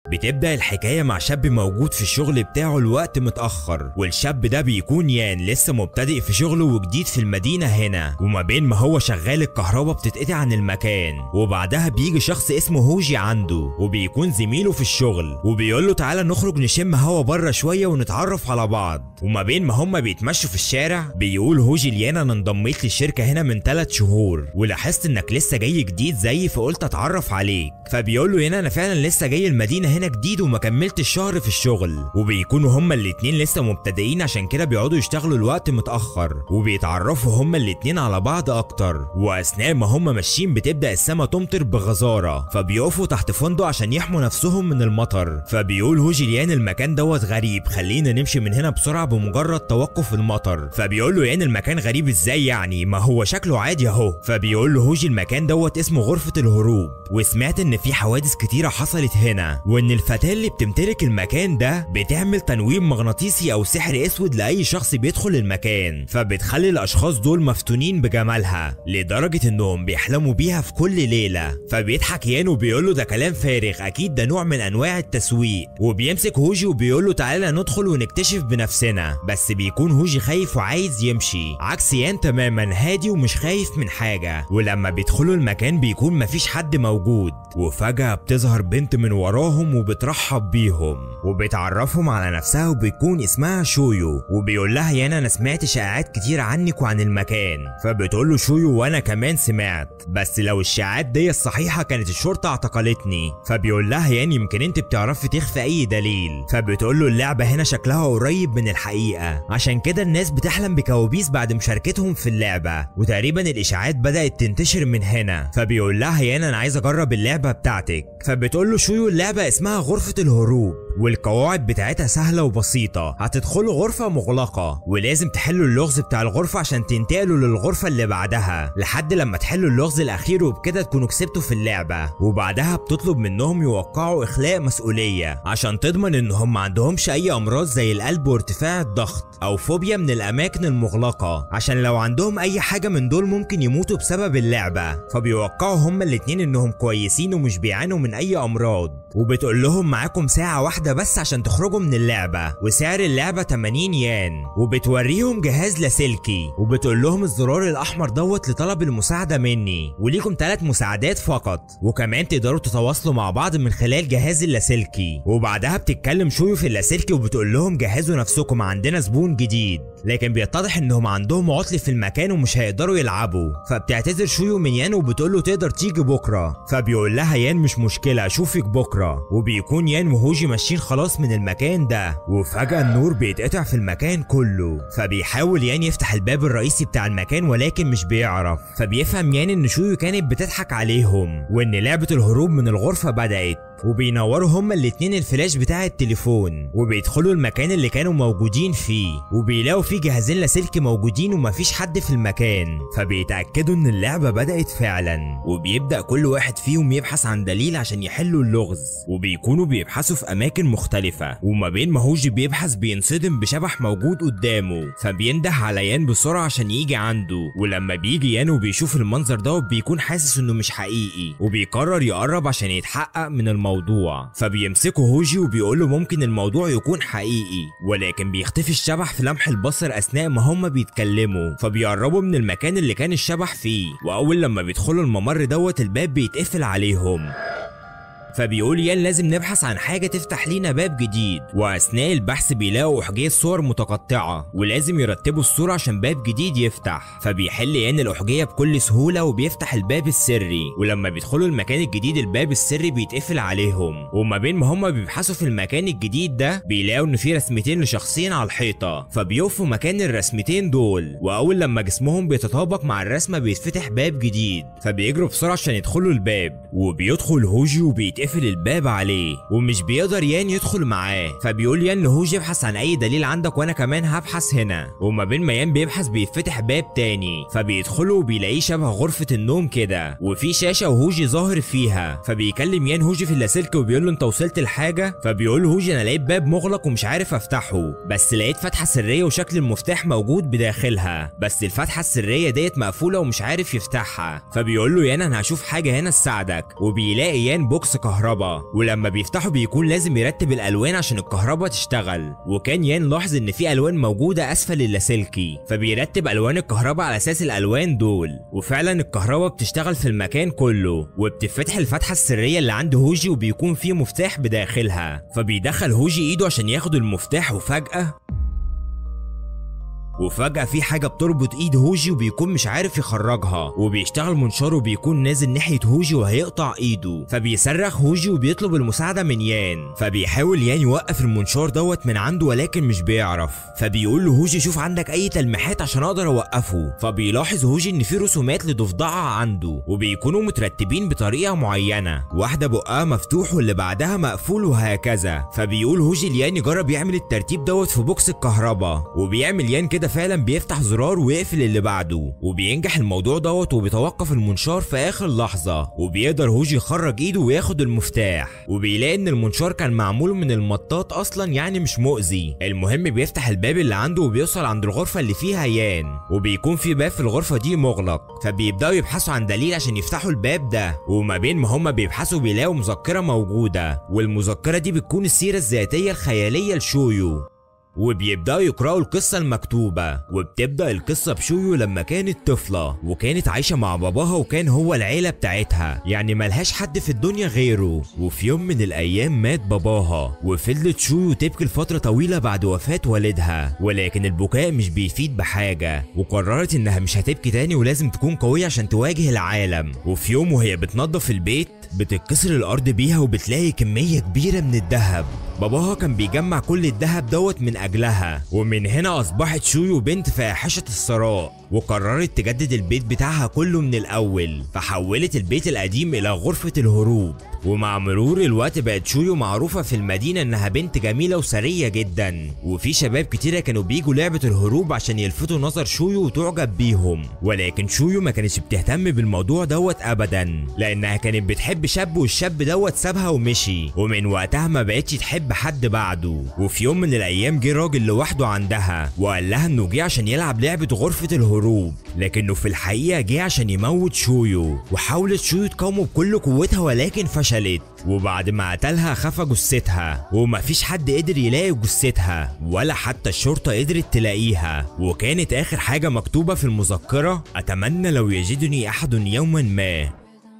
بتبدأ الحكاية مع شاب موجود في الشغل بتاعه الوقت متأخر والشاب ده بيكون يان لسه مبتدئ في شغله وجديد في المدينة هنا وما بين ما هو شغال الكهرباء بتتقطع عن المكان وبعدها بيجي شخص اسمه هوجي عنده وبيكون زميله في الشغل وبيقول له تعالى نخرج نشم هوا بره شوية ونتعرف على بعض وما بين ما هما بيتمشوا في الشارع بيقول هوجي ليانا انا انضميت للشركة هنا من 3 شهور ولاحظت انك لسه جاي جديد زيي فقلت اتعرف عليك فبيقول له هنا انا فعلا لسه جاي المدينة هنا جديد وما كملتش شهر في الشغل وبيكونوا هما الاتنين لسه مبتدئين عشان كده بيقعدوا يشتغلوا الوقت متأخر وبيتعرفوا هما الاتنين على بعض اكتر واثناء ما هما ماشيين بتبدأ السما تمطر بغزارة فبيقفوا تحت فندق عشان يحموا نفسهم من المطر فبيقول هوجي ليان المكان دوت غريب خلينا نمشي من هنا بسرعة بمجرد توقف المطر فبيقول له يان المكان غريب ازاي يعني ما هو شكله عادي اهو فبيقول له هوجي المكان دوت اسمه غرفة الهروب وسمعت ان في حوادث كتيرة حصلت هنا وان الفتاة اللي بتمتلك المكان ده بتعمل تنويم مغناطيسي او سحر اسود لاي شخص بيدخل المكان فبتخلي الاشخاص دول مفتونين بجمالها لدرجة انهم بيحلموا بيها في كل ليلة فبيضحك يان وبيقول له ده كلام فارغ اكيد ده نوع من انواع التسويق وبيمسك هوجي وبيقول له تعالى ندخل ونكتشف بنفسنا بس بيكون هوجي خايف وعايز يمشي عكس يان تماما هادي ومش خايف من حاجة ولما بيدخلوا المكان بيكون مفيش حد موجود وفجأة بتظهر بنت من وراهم وبترحب بيهم وبتعرفهم على نفسها وبيكون اسمها شويو وبيقول لها يانا انا سمعت شائعات كتير عنك وعن المكان فبتقول له شويو وانا كمان سمعت بس لو الشائعات دي الصحيحة كانت الشرطة اعتقلتني فبيقول لها يان يمكن انت بتعرفي تخفي اي دليل فبتقول له اللعبة هنا شكلها قريب من الحقيقة عشان كده الناس بتحلم بكوابيس بعد مشاركتهم في اللعبة وتقريبا الاشاعات بدأت تنتشر من هنا فبيقول لها يان انا عايز اجرب اللعبة بتاعتك فبتقول له شويو اللعبة اسمها غرفة الهروب والقواعد بتاعتها سهلة وبسيطة هتدخلوا غرفة مغلقة ولازم تحلوا اللغز بتاع الغرفة عشان تنتقلوا للغرفة اللي بعدها لحد لما تحلوا اللغز الأخير وبكده تكونوا كسبتوا في اللعبة وبعدها بتطلب منهم يوقعوا إخلاء مسؤولية عشان تضمن إنهم ما عندهمش أي أمراض زي القلب وارتفاع الضغط أو فوبيا من الأماكن المغلقة عشان لو عندهم أي حاجة من دول ممكن يموتوا بسبب اللعبة فبيوقعوا هما الاتنين إنهم كويسين ومش بيعانوا من أي أمراض وبتقول لهم معاكم ساعة واحدة بس عشان تخرجوا من اللعبة وسعر اللعبة 80 يان وبتوريهم جهاز لاسلكي وبتقول لهم الزرار الأحمر دوت لطلب المساعدة مني وليكم ثلاث مساعدات فقط وكمان تقدروا تتواصلوا مع بعض من خلال جهاز اللاسلكي وبعدها بتتكلم شويو في اللاسلكي وبتقول لهم جهزوا نفسكم عندنا زبون جديد لكن بيتضح انهم عندهم عطل في المكان ومش هيقدروا يلعبوا فبتعتذر شويو من يان وبتقول له تقدر تيجي بكره فبيقول لها يان مش مشكله اشوفك بكره وبيكون يان وهوجي ماشيين خلاص من المكان ده وفجاه النور بيتقطع في المكان كله فبيحاول يان يفتح الباب الرئيسي بتاع المكان ولكن مش بيعرف فبيفهم يان ان شويو كانت بتضحك عليهم وان لعبه الهروب من الغرفه بدات وبينوروا هما الاتنين الفلاش بتاع التليفون وبيدخلوا المكان اللي كانوا موجودين فيه وبيلاقوا فيه جهازين لاسلكي موجودين ومفيش حد في المكان فبيتأكدوا ان اللعبة بدأت فعلا وبيبدأ كل واحد فيهم يبحث عن دليل عشان يحلوا اللغز وبيكونوا بيبحثوا في أماكن مختلفة وما بين ما هوجي بيبحث بينصدم بشبح موجود قدامه فبينده على يان بسرعة عشان يجي عنده ولما بيجي يان وبيشوف المنظر ده بيكون حاسس انه مش حقيقي وبيقرر يقرب عشان يتحقق من الموضوع الموضوع فبيمسكه هوجي وبيقول له ممكن الموضوع يكون حقيقي ولكن بيختفي الشبح في لمح البصر اثناء ما هما بيتكلموا فبيقربوا من المكان اللي كان الشبح فيه واول لما بيدخلوا الممر دوت الباب بيتقفل عليهم فبيقول يان لازم نبحث عن حاجة تفتح لينا باب جديد وأثناء البحث بيلاقوا أحجية صور متقطعة ولازم يرتبوا الصورة عشان باب جديد يفتح فبيحل يان الأحجية بكل سهولة وبيفتح الباب السري ولما بيدخلوا المكان الجديد الباب السري بيتقفل عليهم وما بين ما هما بيبحثوا في المكان الجديد ده بيلاقوا إن في رسمتين لشخصين على الحيطة فبيقفوا مكان الرسمتين دول وأول لما جسمهم بيتطابق مع الرسمة بيتفتح باب جديد فبيجروا بسرعة عشان يدخلوا الباب وبيدخل هوجي وبيتقفل بيتقفل الباب عليه ومش بيقدر يان يدخل معاه فبيقول يان لهوج يبحث عن اي دليل عندك وانا كمان هبحث هنا وما بين ما يان بيبحث بيتفتح باب تاني فبيدخلوا وبيلاقيه شبه غرفة النوم كده وفي شاشة وهوجي ظاهر فيها فبيكلم يان هوجي في اللاسلكي وبيقول له انت وصلت لحاجة فبيقول له هوجي انا لقيت باب مغلق ومش عارف افتحه بس لقيت فتحة سرية وشكل المفتاح موجود بداخلها بس الفتحة السرية ديت مقفولة ومش عارف يفتحها فبيقول له يان انا هشوف حاجة هنا تساعدك وبيلاقي يان بوكس كهرباء ولما بيفتحوا بيكون لازم يرتب الالوان عشان الكهرباء تشتغل وكان يان لاحظ ان في الوان موجوده اسفل اللاسلكي فبيرتب الوان الكهرباء على اساس الالوان دول وفعلا الكهرباء بتشتغل في المكان كله وبتفتح الفتحه السريه اللي عند هوجي وبيكون فيه مفتاح بداخلها فبيدخل هوجي ايده عشان ياخد المفتاح وفجاه وفجأة في حاجة بتربط ايد هوجي وبيكون مش عارف يخرجها وبيشتغل منشار وبيكون نازل ناحية هوجي وهيقطع ايده فبيصرخ هوجي وبيطلب المساعدة من يان فبيحاول يان يوقف المنشار دوت من عنده ولكن مش بيعرف فبيقول له هوجي شوف عندك اي تلميحات عشان اقدر اوقفه فبيلاحظ هوجي ان في رسومات لضفدعة عنده وبيكونوا مترتبين بطريقة معينة واحدة بقها مفتوح واللي بعدها مقفول وهكذا فبيقول هوجي ليان يجرب يعمل الترتيب دوت في بوكس الكهرباء وبيعمل يان كده فعلا بيفتح زرار ويقفل اللي بعده وبينجح الموضوع دوت وبيتوقف المنشار في اخر لحظه وبيقدر هوجي يخرج ايده وياخد المفتاح وبيلاقي ان المنشار كان معمول من المطاط اصلا يعني مش مؤذي المهم بيفتح الباب اللي عنده وبيوصل عند الغرفه اللي فيها يان وبيكون في باب في الغرفه دي مغلق فبيبداوا يبحثوا عن دليل عشان يفتحوا الباب ده وما بين ما هما بيبحثوا بيلاقوا مذكره موجوده والمذكره دي بتكون السيره الذاتيه الخياليه لشويو وبيبداوا يقرأوا القصة المكتوبة وبتبدأ القصة بشويو لما كانت طفلة وكانت عايشة مع باباها وكان هو العيلة بتاعتها يعني ملهاش حد في الدنيا غيره وفي يوم من الأيام مات باباها وفضلت شويو تبكي لفترة طويلة بعد وفاة والدها ولكن البكاء مش بيفيد بحاجة وقررت إنها مش هتبكي تاني ولازم تكون قوية عشان تواجه العالم وفي يوم وهي بتنظف البيت بتتكسر الأرض بيها وبتلاقي كمية كبيرة من الذهب باباها كان بيجمع كل الذهب دوت من أجلها ومن هنا أصبحت شويو بنت فاحشة الثراء وقررت تجدد البيت بتاعها كله من الأول فحولت البيت القديم إلى غرفة الهروب ومع مرور الوقت بقت شويو معروفة في المدينة إنها بنت جميلة وسرية جدا وفي شباب كتيرة كانوا بيجوا لعبة الهروب عشان يلفتوا نظر شويو وتعجب بيهم ولكن شويو ما كانتش بتهتم بالموضوع دوت أبدا لأنها كانت بتحب شاب والشاب دوت سابها ومشي ومن وقتها ما بقتش تحب حد بعده وفي يوم من الأيام جه راجل لوحده عندها وقال لها إنه جه عشان يلعب لعبة غرفة الهروب لكنه في الحقيقة جه عشان يموت شويو وحاولت شويو تقاومه بكل قوتها ولكن فشلت وبعد ما قتلها خفى جثتها ومفيش حد قدر يلاقي جثتها ولا حتى الشرطة قدرت تلاقيها وكانت آخر حاجة مكتوبة في المذكرة أتمنى لو يجدني أحد يوما ما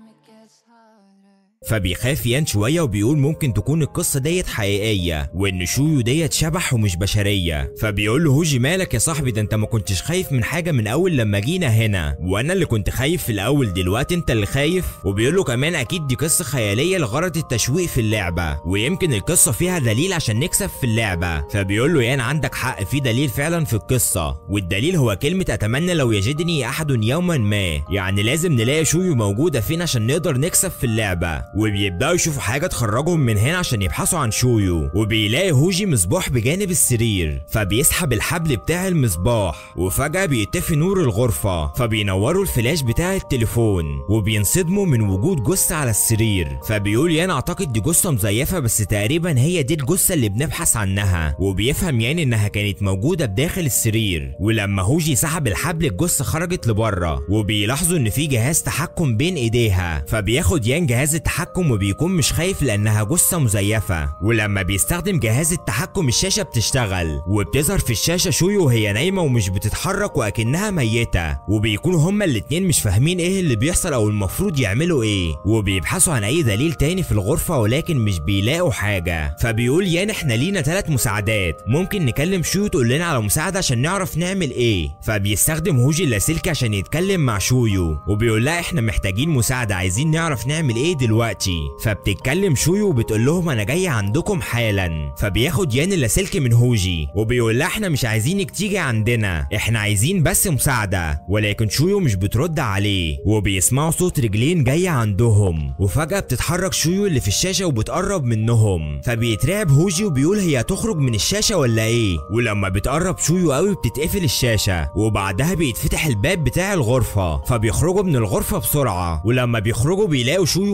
فبيخاف يان شويه وبيقول ممكن تكون القصه ديت حقيقيه وان شويو ديت شبح ومش بشريه فبيقول له هوجي مالك يا صاحبي ده انت ما كنتش خايف من حاجه من اول لما جينا هنا وانا اللي كنت خايف في الاول دلوقتي انت اللي خايف وبيقول له كمان اكيد دي قصه خياليه لغرض التشويق في اللعبه ويمكن القصه فيها دليل عشان نكسب في اللعبه فبيقول له يان عندك حق في دليل فعلا في القصه والدليل هو كلمه اتمنى لو يجدني احد يوما ما يعني لازم نلاقي شويو موجوده فين عشان نقدر نكسب في اللعبه وبيبداوا يشوفوا حاجه تخرجهم من هنا عشان يبحثوا عن شويو وبيلاقي هوجي مصباح بجانب السرير فبيسحب الحبل بتاع المصباح وفجاه بيطفي نور الغرفه فبينوروا الفلاش بتاع التليفون وبينصدموا من وجود جثه على السرير فبيقول يان اعتقد دي جثه مزيفه بس تقريبا هي دي الجثه اللي بنبحث عنها وبيفهم يان انها كانت موجوده بداخل السرير ولما هوجي سحب الحبل الجثه خرجت لبره وبيلاحظوا ان في جهاز تحكم بين ايديها فبياخد يان جهاز التحكم وبيكون مش خايف لانها جثه مزيفه ولما بيستخدم جهاز التحكم الشاشه بتشتغل وبتظهر في الشاشه شويو وهي نايمه ومش بتتحرك واكنها ميته وبيكونوا هما الاتنين مش فاهمين ايه اللي بيحصل او المفروض يعملوا ايه وبيبحثوا عن اي دليل تاني في الغرفه ولكن مش بيلاقوا حاجه فبيقول يان احنا لينا ثلاث مساعدات ممكن نكلم شويو تقول لنا على مساعده عشان نعرف نعمل ايه فبيستخدم هوجي اللاسلكي عشان يتكلم مع شويو وبيقول لها احنا محتاجين مساعده عايزين نعرف نعمل ايه دلوقتي فبتتكلم شويو وبتقول لهم انا جاي عندكم حالا فبياخد يان اللاسلكي من هوجي وبيقول لها احنا مش عايزينك تيجي عندنا احنا عايزين بس مساعده ولكن شويو مش بترد عليه وبيسمعوا صوت رجلين جايه عندهم وفجاه بتتحرك شويو اللي في الشاشه وبتقرب منهم فبيترعب هوجي وبيقول هي هتخرج من الشاشه ولا ايه ولما بتقرب شويو قوي بتتقفل الشاشه وبعدها بيتفتح الباب بتاع الغرفه فبيخرجوا من الغرفه بسرعه ولما بيخرجوا بيلاقوا شويو موجوده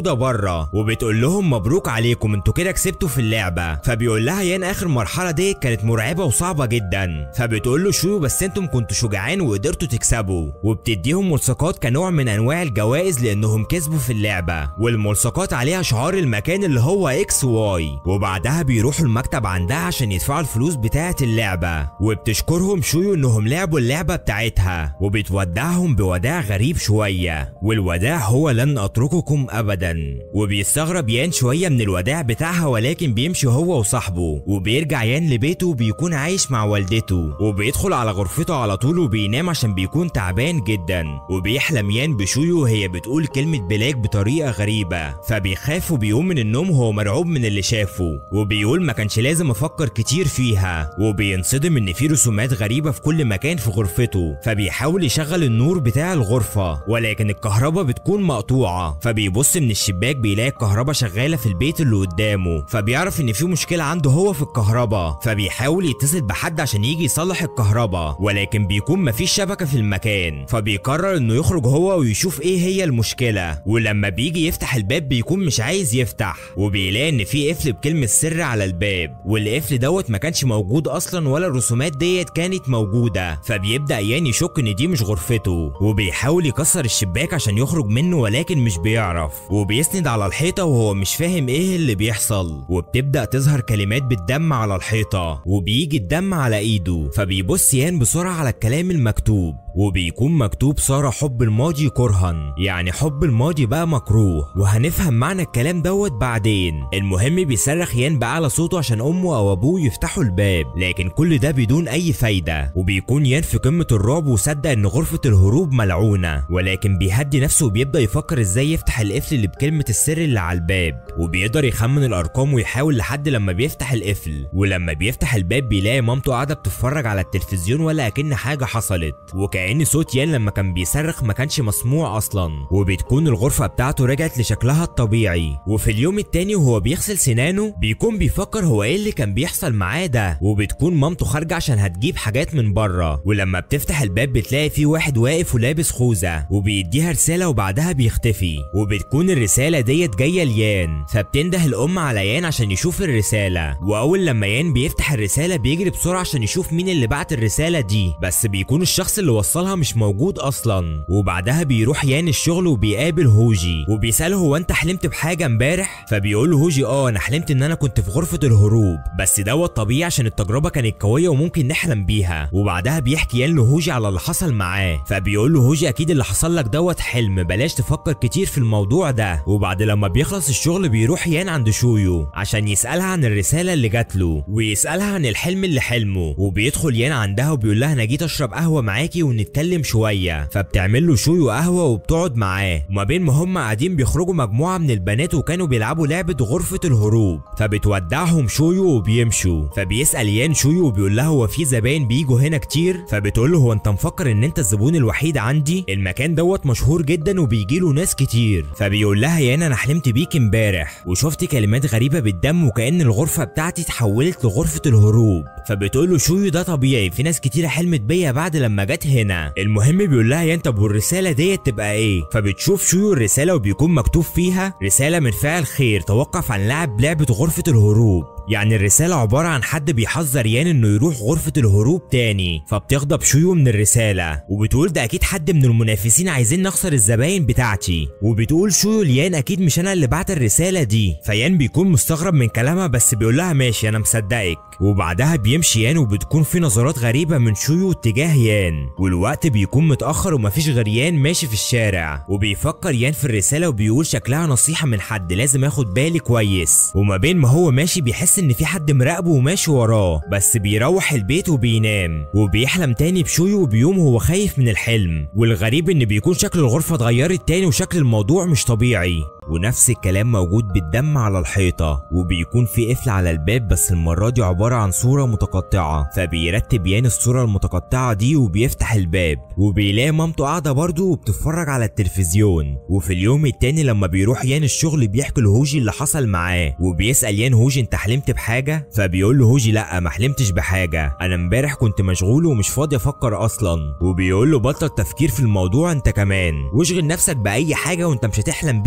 موجودة بره وبتقول لهم مبروك عليكم انتوا كده كسبتوا في اللعبة فبيقول لها يان اخر مرحلة دي كانت مرعبة وصعبة جدا فبتقول له شويو بس انتم كنتوا شجعان وقدرتوا تكسبوا وبتديهم ملصقات كنوع من انواع الجوائز لانهم كسبوا في اللعبة والملصقات عليها شعار المكان اللي هو اكس واي وبعدها بيروحوا المكتب عندها عشان يدفعوا الفلوس بتاعة اللعبة وبتشكرهم شويو انهم لعبوا اللعبة بتاعتها وبتودعهم بوداع غريب شوية والوداع هو لن اترككم ابدا وبيستغرب يان شوية من الوداع بتاعها ولكن بيمشي هو وصاحبه وبيرجع يان لبيته وبيكون عايش مع والدته وبيدخل على غرفته على طول وبينام عشان بيكون تعبان جدا وبيحلم يان بشويو وهي بتقول كلمة بلاك بطريقة غريبة فبيخاف وبيقوم من النوم وهو مرعوب من اللي شافه وبيقول ما كانش لازم افكر كتير فيها وبينصدم ان في رسومات غريبة في كل مكان في غرفته فبيحاول يشغل النور بتاع الغرفة ولكن الكهرباء بتكون مقطوعة فبيبص من الشباك بيلاقي الكهرباء شغالة في البيت اللي قدامه فبيعرف ان في مشكلة عنده هو في الكهرباء فبيحاول يتصل بحد عشان يجي يصلح الكهرباء ولكن بيكون مفيش شبكة في المكان فبيقرر انه يخرج هو ويشوف ايه هي المشكلة ولما بيجي يفتح الباب بيكون مش عايز يفتح وبيلاقي ان في قفل بكلمة سر على الباب والقفل دوت ما كانش موجود اصلا ولا الرسومات ديت كانت موجودة فبيبدأ يان يشك ان دي مش غرفته وبيحاول يكسر الشباك عشان يخرج منه ولكن مش بيعرف وبيسند على الحيطة وهو مش فاهم ايه اللي بيحصل وبتبدأ تظهر كلمات بالدم على الحيطة وبيجي الدم على ايده فبيبص يان بسرعة على الكلام المكتوب وبيكون مكتوب سارة حب الماضي كرها يعني حب الماضي بقى مكروه وهنفهم معنى الكلام دوت بعدين المهم بيصرخ يان بأعلى صوته عشان أمه أو أبوه يفتحوا الباب لكن كل ده بدون أي فايدة وبيكون يان في قمة الرعب وصدق إن غرفة الهروب ملعونة ولكن بيهدي نفسه وبيبدأ يفكر إزاي يفتح القفل اللي بكلمة السر اللي على الباب وبيقدر يخمن الأرقام ويحاول لحد لما بيفتح القفل ولما بيفتح الباب بيلاقي مامته قاعدة بتتفرج على التلفزيون ولا أكن حاجة حصلت وكأن صوت يان لما كان بيصرخ ما كانش مسموع أصلا وبتكون الغرفة بتاعته رجعت لشكلها الطبيعي وفي اليوم التاني وهو بيغسل سنانه بيكون بيفكر هو ايه اللي كان بيحصل معاه ده وبتكون مامته خارجة عشان هتجيب حاجات من بره ولما بتفتح الباب بتلاقي في واحد واقف ولابس خوذة وبيديها رسالة وبعدها بيختفي وبتكون الرسالة ديت جاية ليان فبتنده الأم على يان عشان يشوف الرسالة وأول لما يان بيفتح الرسالة بيجري بسرعة عشان يشوف مين اللي بعت الرسالة دي بس بيكون الشخص اللي وصلها مش موجود أصلا وبعدها بيروح يان الشغل وبيقابل هوجي وبيسأله هو أنت حلمت بحاجة امبارح فبيقول له هوجي اه أنا حلمت إن أنا كنت في غرفة الهروب بس دوت طبيعي عشان التجربة كانت قوية وممكن نحلم بيها وبعدها بيحكي يان لهوجي على اللي حصل معاه فبيقول له هوجي أكيد اللي حصل لك دوت حلم بلاش تفكر كتير في الموضوع ده وبعد لما بيخلص الشغل بيروح يان عند شويو عشان يسألها عن الرسالة اللي جات له ويسألها عن الحلم اللي حلمه وبيدخل يان عندها وبيقول لها أنا جيت أشرب قهوة معاكي ونتكلم شوية فبتعمل له شويو قهوة وبتقعد معاه وما بين ما هم قاعدين بيخرجوا مجموعة من البنات وكانوا بيلعبوا لعبة غرفة الهروب فبتودعهم شويو وبيمشوا فبيسأل يان شويو وبيقول لها هو في زباين بيجوا هنا كتير فبتقول له هو انت مفكر ان انت الزبون الوحيد عندي المكان دوت مشهور جدا وبيجي له ناس كتير فبيقول لها يان انا حلمت بيك امبارح وشفت كلمات غريبة بالدم وكأن الغرفة بتاعتي اتحولت لغرفة الهروب فبتقول له شويو ده طبيعي في ناس كتير حلمت بيا بعد لما جت هنا المهم بيقول لها يان طب والرسالة ديت تبقى ايه فبتشوف شويو الرسالة وبيكون مكتوب فيها رسالة من فاعل خير توقف عن لعب لعبة غرفة الهروب يعني الرسالة عبارة عن حد بيحذر يان انه يروح غرفة الهروب تاني فبتغضب شويو من الرسالة وبتقول ده اكيد حد من المنافسين عايزين نخسر الزباين بتاعتي وبتقول شويو ليان اكيد مش انا اللي بعت الرسالة دي فيان بيكون مستغرب من كلامها بس بيقول لها ماشي انا مصدقك وبعدها بيمشي يان وبتكون في نظرات غريبة من شويو اتجاه يان والوقت بيكون متأخر ومفيش غير يان ماشي في الشارع وبيفكر يان في الرسالة وبيقول شكلها نصيحة من حد لازم اخد بالي كويس وما بين ما هو ماشي بيحس ان في حد مراقبه وماشي وراه بس بيروح البيت وبينام وبيحلم تاني بشويو وبيوم هو خايف من الحلم والغريب ان بيكون شكل الغرفة اتغيرت تاني وشكل الموضوع مش طبيعي ونفس الكلام موجود بالدم على الحيطة وبيكون في قفل على الباب بس المرة دي عبارة عن صورة متقطعة فبيرتب يان الصورة المتقطعة دي وبيفتح الباب وبيلاقي مامته قاعدة برضه وبتتفرج على التلفزيون وفي اليوم التاني لما بيروح يان الشغل بيحكي لهوجي اللي حصل معاه وبيسأل يان هوجي انت حلمت بحاجة فبيقول له هوجي لا ما حلمتش بحاجة انا امبارح كنت مشغول ومش فاضي افكر اصلا وبيقول له بطل تفكير في الموضوع انت كمان واشغل نفسك بأي حاجة وانت مش هتحلم بيها تاني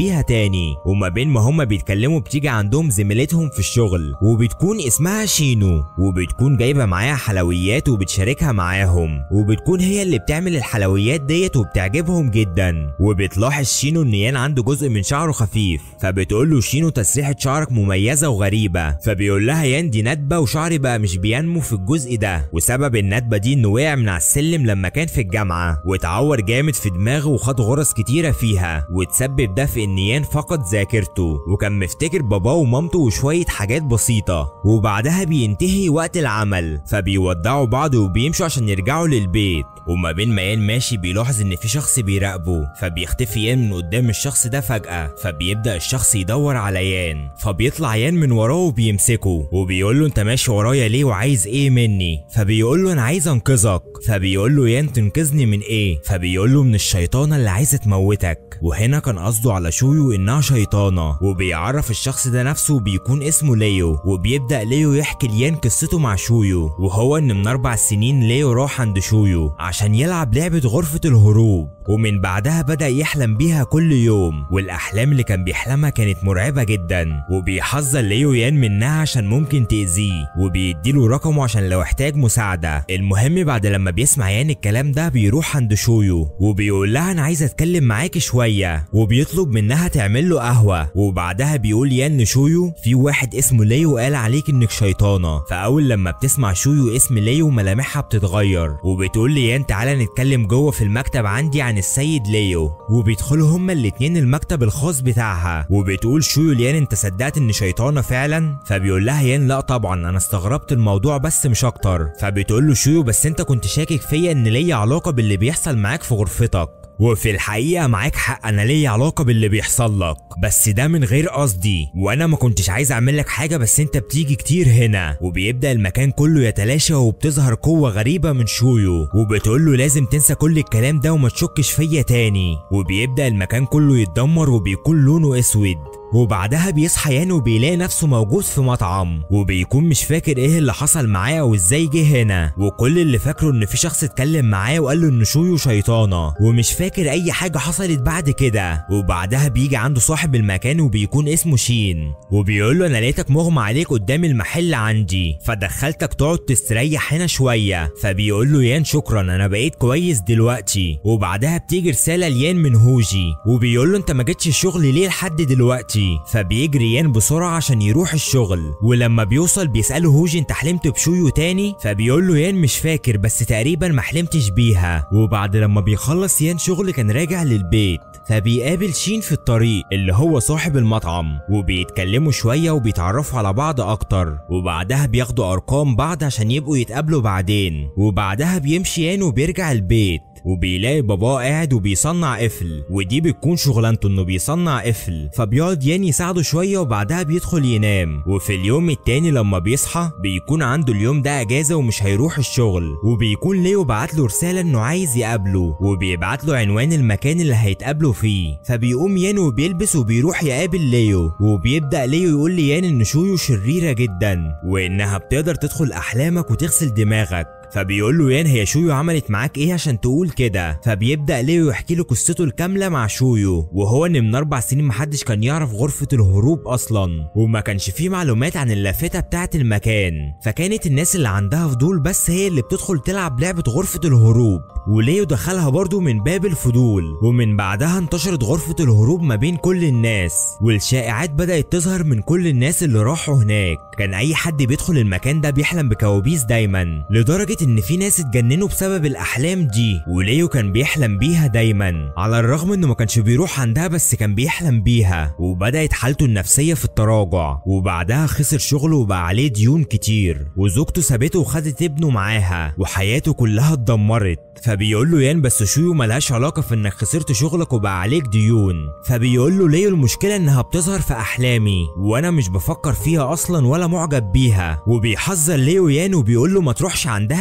تاني وما بين ما هما بيتكلموا بتيجي عندهم زميلتهم في الشغل وبتكون اسمها شينو وبتكون جايبه معاها حلويات وبتشاركها معاهم وبتكون هي اللي بتعمل الحلويات ديت وبتعجبهم جدا وبتلاحظ شينو ان يان عنده جزء من شعره خفيف فبتقول له شينو تسريحه شعرك مميزه وغريبه فبيقول لها يان دي ندبه وشعري بقى مش بينمو في الجزء ده وسبب الندبه دي انه وقع من على السلم لما كان في الجامعه واتعور جامد في دماغه وخد غرز كتيره فيها وتسبب ده في ان يان فقد ذاكرته وكان مفتكر باباه ومامته وشويه حاجات بسيطه وبعدها بينتهي وقت العمل فبيودعوا بعض وبيمشوا عشان يرجعوا للبيت وما بين ما يان ماشي بيلاحظ ان في شخص بيراقبه فبيختفي يان من قدام الشخص ده فجأة فبيبدأ الشخص يدور على يان فبيطلع يان من وراه وبيمسكه وبيقول له انت ماشي ورايا ليه وعايز ايه مني فبيقول له انا عايز انقذك فبيقول له يان تنقذني من ايه فبيقول له من الشيطانة اللي عايزة تموتك وهنا كان قصده على شويو انها شيطانة وبيعرف الشخص ده نفسه بيكون اسمه ليو وبيبدأ ليو يحكي ليان قصته مع شويو وهو ان من اربع سنين ليو راح عند شويو عشان يلعب لعبة غرفة الهروب ومن بعدها بدأ يحلم بيها كل يوم والأحلام اللي كان بيحلمها كانت مرعبة جدا وبيحذر ليو يان منها عشان ممكن تأذيه وبيديله رقمه عشان لو احتاج مساعدة المهم بعد لما بيسمع يان الكلام ده بيروح عند شويو وبيقول لها أنا عايز أتكلم معاكي شوية وبيطلب منها تعمل له قهوة وبعدها بيقول يان لشويو في واحد اسمه ليو قال عليك إنك شيطانة فأول لما بتسمع شويو اسم ليو ملامحها بتتغير وبتقول لي يان تعالى نتكلم جوه في المكتب عندي عن السيد ليو وبيدخلوا هما الاتنين المكتب الخاص بتاعها وبتقول شويو ليان انت صدقت ان شيطانه فعلا فبيقول لها يان لا طبعا انا استغربت الموضوع بس مش اكتر فبتقول له شويو بس انت كنت شاكك فيا ان ليا علاقه باللي بيحصل معاك في غرفتك وفي الحقيقة معاك حق أنا ليا علاقة باللي بيحصل لك بس ده من غير قصدي وأنا ما كنتش عايز أعمل لك حاجة بس أنت بتيجي كتير هنا وبيبدأ المكان كله يتلاشى وبتظهر قوة غريبة من شويو وبتقول له لازم تنسى كل الكلام ده وما تشكش فيا تاني وبيبدأ المكان كله يتدمر وبيكون لونه أسود وبعدها بيصحى يان وبيلاقي نفسه موجود في مطعم وبيكون مش فاكر ايه اللي حصل معاه او ازاي جه هنا وكل اللي فاكره ان في شخص اتكلم معاه وقال له ان شويو شيطانه ومش فاكر اي حاجه حصلت بعد كده وبعدها بيجي عنده صاحب المكان وبيكون اسمه شين وبيقول له انا لقيتك مغمى عليك قدام المحل عندي فدخلتك تقعد تستريح هنا شويه فبيقول له يان شكرا انا بقيت كويس دلوقتي وبعدها بتيجي رساله ليان من هوجي وبيقول له انت ما جيتش الشغل ليه لحد دلوقتي فبيجري يان بسرعة عشان يروح الشغل ولما بيوصل بيسأله هوجي انت حلمت بشويو تاني فبيقول له يان مش فاكر بس تقريبا ما حلمتش بيها وبعد لما بيخلص يان شغل كان راجع للبيت فبيقابل شين في الطريق اللي هو صاحب المطعم وبيتكلموا شوية وبيتعرفوا على بعض أكتر وبعدها بياخدوا أرقام بعض عشان يبقوا يتقابلوا بعدين وبعدها بيمشي يان وبيرجع البيت وبيلاقي باباه قاعد وبيصنع قفل ودي بتكون شغلانته انه بيصنع قفل فبيقعد يان يساعده شويه وبعدها بيدخل ينام وفي اليوم التاني لما بيصحى بيكون عنده اليوم ده اجازه ومش هيروح الشغل وبيكون ليو بعت له رساله انه عايز يقابله وبيبعت له عنوان المكان اللي هيتقابلوا فيه فبيقوم يان وبيلبس وبيروح يقابل ليو وبيبدا ليو يقول ليان ان شويو شريره جدا وانها بتقدر تدخل احلامك وتغسل دماغك فبيقول له يان هي شويو عملت معاك ايه عشان تقول كده فبيبدا ليو يحكي له قصته الكامله مع شويو وهو ان من اربع سنين محدش كان يعرف غرفه الهروب اصلا وما كانش فيه معلومات عن اللافته بتاعه المكان فكانت الناس اللي عندها فضول بس هي اللي بتدخل تلعب لعبه غرفه الهروب وليو دخلها برضه من باب الفضول ومن بعدها انتشرت غرفه الهروب ما بين كل الناس والشائعات بدات تظهر من كل الناس اللي راحوا هناك كان اي حد بيدخل المكان ده بيحلم بكوابيس دايما لدرجه ان في ناس اتجننوا بسبب الاحلام دي وليو كان بيحلم بيها دايما على الرغم انه ما كانش بيروح عندها بس كان بيحلم بيها وبدات حالته النفسيه في التراجع وبعدها خسر شغله وبقى عليه ديون كتير وزوجته سابته وخدت ابنه معاها وحياته كلها اتدمرت فبيقول له يان بس شويو ملهاش علاقه في انك خسرت شغلك وبقى عليك ديون فبيقول له ليه المشكله انها بتظهر في احلامي وانا مش بفكر فيها اصلا ولا معجب بيها وبيحذر ليو يان وبيقول له ما تروحش عندها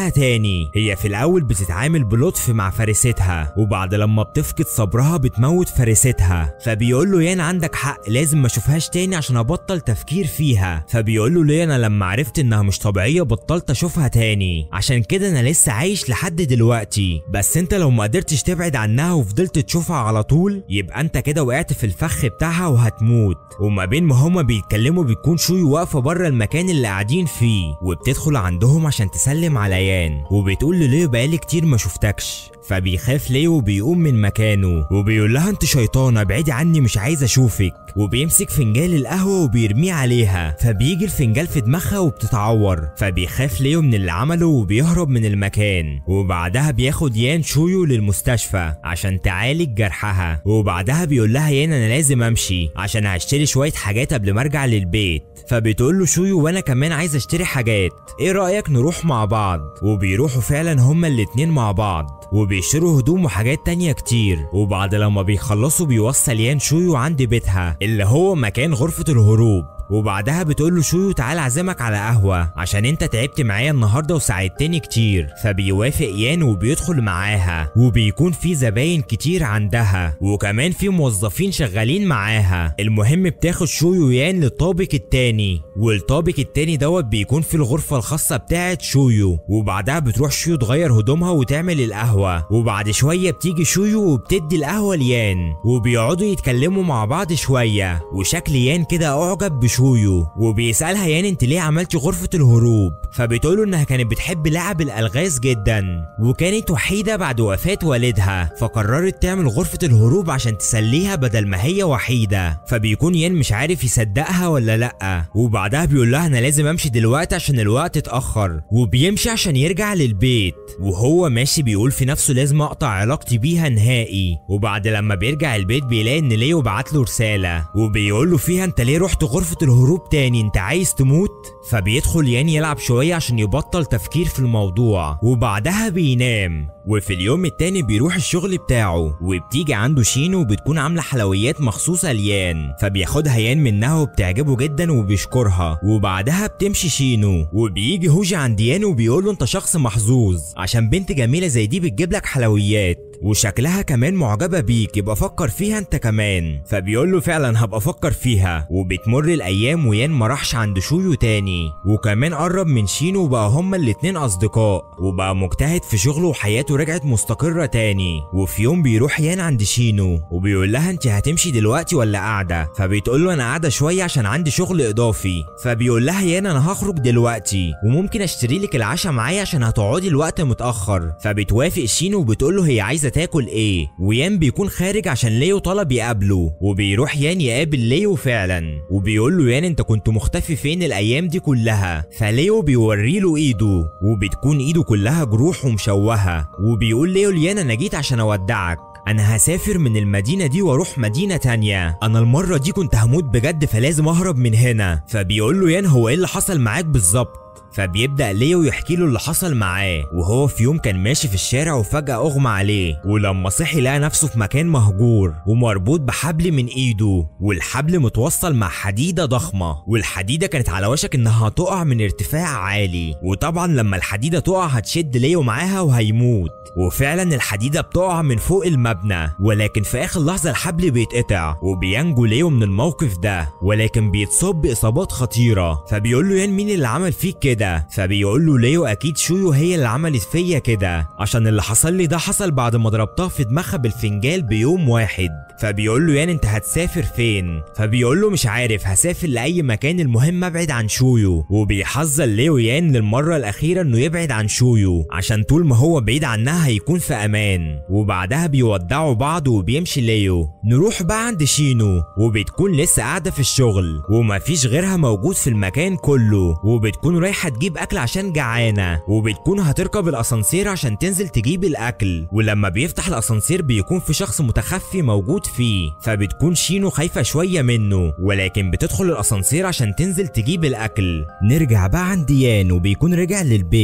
لها تاني هي في الاول بتتعامل بلطف مع فرستها وبعد لما بتفقد صبرها بتموت فرستها فبيقول له يان عندك حق لازم ما اشوفهاش تاني عشان ابطل تفكير فيها فبيقول له ليه انا لما عرفت انها مش طبيعيه بطلت اشوفها تاني عشان كده انا لسه عايش لحد دلوقتي بس انت لو ما قدرتش تبعد عنها وفضلت تشوفها على طول يبقى انت كده وقعت في الفخ بتاعها وهتموت وما بين ما هما بيتكلموا بتكون شوي واقفه بره المكان اللي قاعدين فيه وبتدخل عندهم عشان تسلم على يان وبتقول له ليه بقالي كتير ما شفتكش فبيخاف ليه وبيقوم من مكانه وبيقول لها انت شيطانه ابعدي عني مش عايز اشوفك وبيمسك فنجان القهوه وبيرميه عليها فبيجي الفنجان في دماغها وبتتعور فبيخاف ليو من اللي عمله وبيهرب من المكان وبعدها بياخد يان شويو للمستشفى عشان تعالج جرحها وبعدها بيقول لها يان انا لازم امشي عشان هشتري شويه حاجات قبل ما ارجع للبيت فبتقول له شويو وانا كمان عايز اشتري حاجات ايه رايك نروح مع بعض وبيروحوا فعلا هما الاتنين مع بعض وبيشتروا هدوم وحاجات تانية كتير وبعد لما بيخلصوا بيوصل يان شويو عند بيتها اللي هو مكان غرفة الهروب وبعدها بتقول له شويو تعال اعزمك على قهوة عشان انت تعبت معايا النهاردة وساعدتني كتير فبيوافق يان وبيدخل معاها وبيكون في زباين كتير عندها وكمان في موظفين شغالين معاها المهم بتاخد شويو يان للطابق التاني والطابق التاني دوت بيكون في الغرفة الخاصة بتاعت شويو وبعدها بتروح شويو تغير هدومها وتعمل القهوة وبعد شوية بتيجي شويو وبتدي القهوة ليان وبيقعدوا يتكلموا مع بعض شوية وشكل يان كده اعجب بشويو شويو وبيسألها يان انت ليه عملتي غرفة الهروب فبتقوله انها كانت بتحب لعب الالغاز جدا وكانت وحيدة بعد وفاة والدها فقررت تعمل غرفة الهروب عشان تسليها بدل ما هي وحيدة فبيكون يان مش عارف يصدقها ولا لأ وبعدها بيقول لها انا لازم امشي دلوقتي عشان الوقت اتأخر وبيمشي عشان يرجع للبيت وهو ماشي بيقول في نفسه لازم اقطع علاقتي بيها نهائي وبعد لما بيرجع البيت بيلاقي ان ليو بعت له رسالة وبيقول له فيها انت ليه رحت غرفة الهروب تاني انت عايز تموت فبيدخل يان يلعب شوية عشان يبطل تفكير في الموضوع وبعدها بينام وفي اليوم التاني بيروح الشغل بتاعه وبتيجي عنده شينو وبتكون عاملة حلويات مخصوصة ليان فبياخدها يان منها وبتعجبه جدا وبيشكرها وبعدها بتمشي شينو وبيجي هوجي عند يان وبيقول له انت شخص محظوظ عشان بنت جميلة زي دي بتجيب لك حلويات وشكلها كمان معجبة بيك يبقى فكر فيها انت كمان فبيقول له فعلا هبقى افكر فيها وبتمر الايام ويان ما راحش عند شويو تاني وكمان قرب من شينو وبقى هما الاتنين اصدقاء وبقى مجتهد في شغله وحياته رجعت مستقرة تاني وفي يوم بيروح يان عند شينو وبيقول لها انت هتمشي دلوقتي ولا قاعدة فبتقول له انا قاعدة شوية عشان عندي شغل اضافي فبيقول لها يان انا هخرج دلوقتي وممكن اشتري لك العشاء معايا عشان هتقعدي الوقت متأخر فبتوافق شينو وبتقول له هي عايزة تاكل ايه ويان بيكون خارج عشان ليو طلب يقابله وبيروح يان يقابل ليو فعلا وبيقول له يان انت كنت مختفي فين الايام دي كلها فليو بيوري له ايده وبتكون ايده كلها جروح ومشوهه وبيقول ليو ليان انا جيت عشان اودعك انا هسافر من المدينة دي واروح مدينة تانية انا المرة دي كنت هموت بجد فلازم اهرب من هنا فبيقول له يان هو ايه اللي حصل معاك بالظبط فبيبدأ ليو يحكي له اللي حصل معاه وهو في يوم كان ماشي في الشارع وفجأة أغمى عليه ولما صحي لقى نفسه في مكان مهجور ومربوط بحبل من إيده والحبل متوصل مع حديدة ضخمة والحديدة كانت على وشك إنها هتقع من ارتفاع عالي وطبعا لما الحديدة تقع هتشد ليو معاها وهيموت وفعلا الحديدة بتقع من فوق المبنى ولكن في آخر لحظة الحبل بيتقطع وبينجو ليو من الموقف ده ولكن بيتصاب بإصابات خطيرة فبيقول له يان مين اللي عمل فيك كده فبيقول له ليو اكيد شويو هي اللي عملت فيا كده عشان اللي حصل لي ده حصل بعد ما ضربتها في دماغها بالفنجال بيوم واحد فبيقول له يان انت هتسافر فين فبيقول له مش عارف هسافر لاي مكان المهم ابعد عن شويو وبيحذر ليو يان للمره الاخيره انه يبعد عن شويو عشان طول ما هو بعيد عنها هيكون في امان وبعدها بيودعوا بعض وبيمشي ليو نروح بقى عند شينو وبتكون لسه قاعده في الشغل ومفيش غيرها موجود في المكان كله وبتكون رايحه تجيب اكل عشان جعانه وبتكون هتركب الاسانسير عشان تنزل تجيب الاكل ولما بيفتح الاسانسير بيكون في شخص متخفي موجود فيه فبتكون شينو خايفه شويه منه ولكن بتدخل الاسانسير عشان تنزل تجيب الاكل نرجع بقى عند يان وبيكون رجع للبيت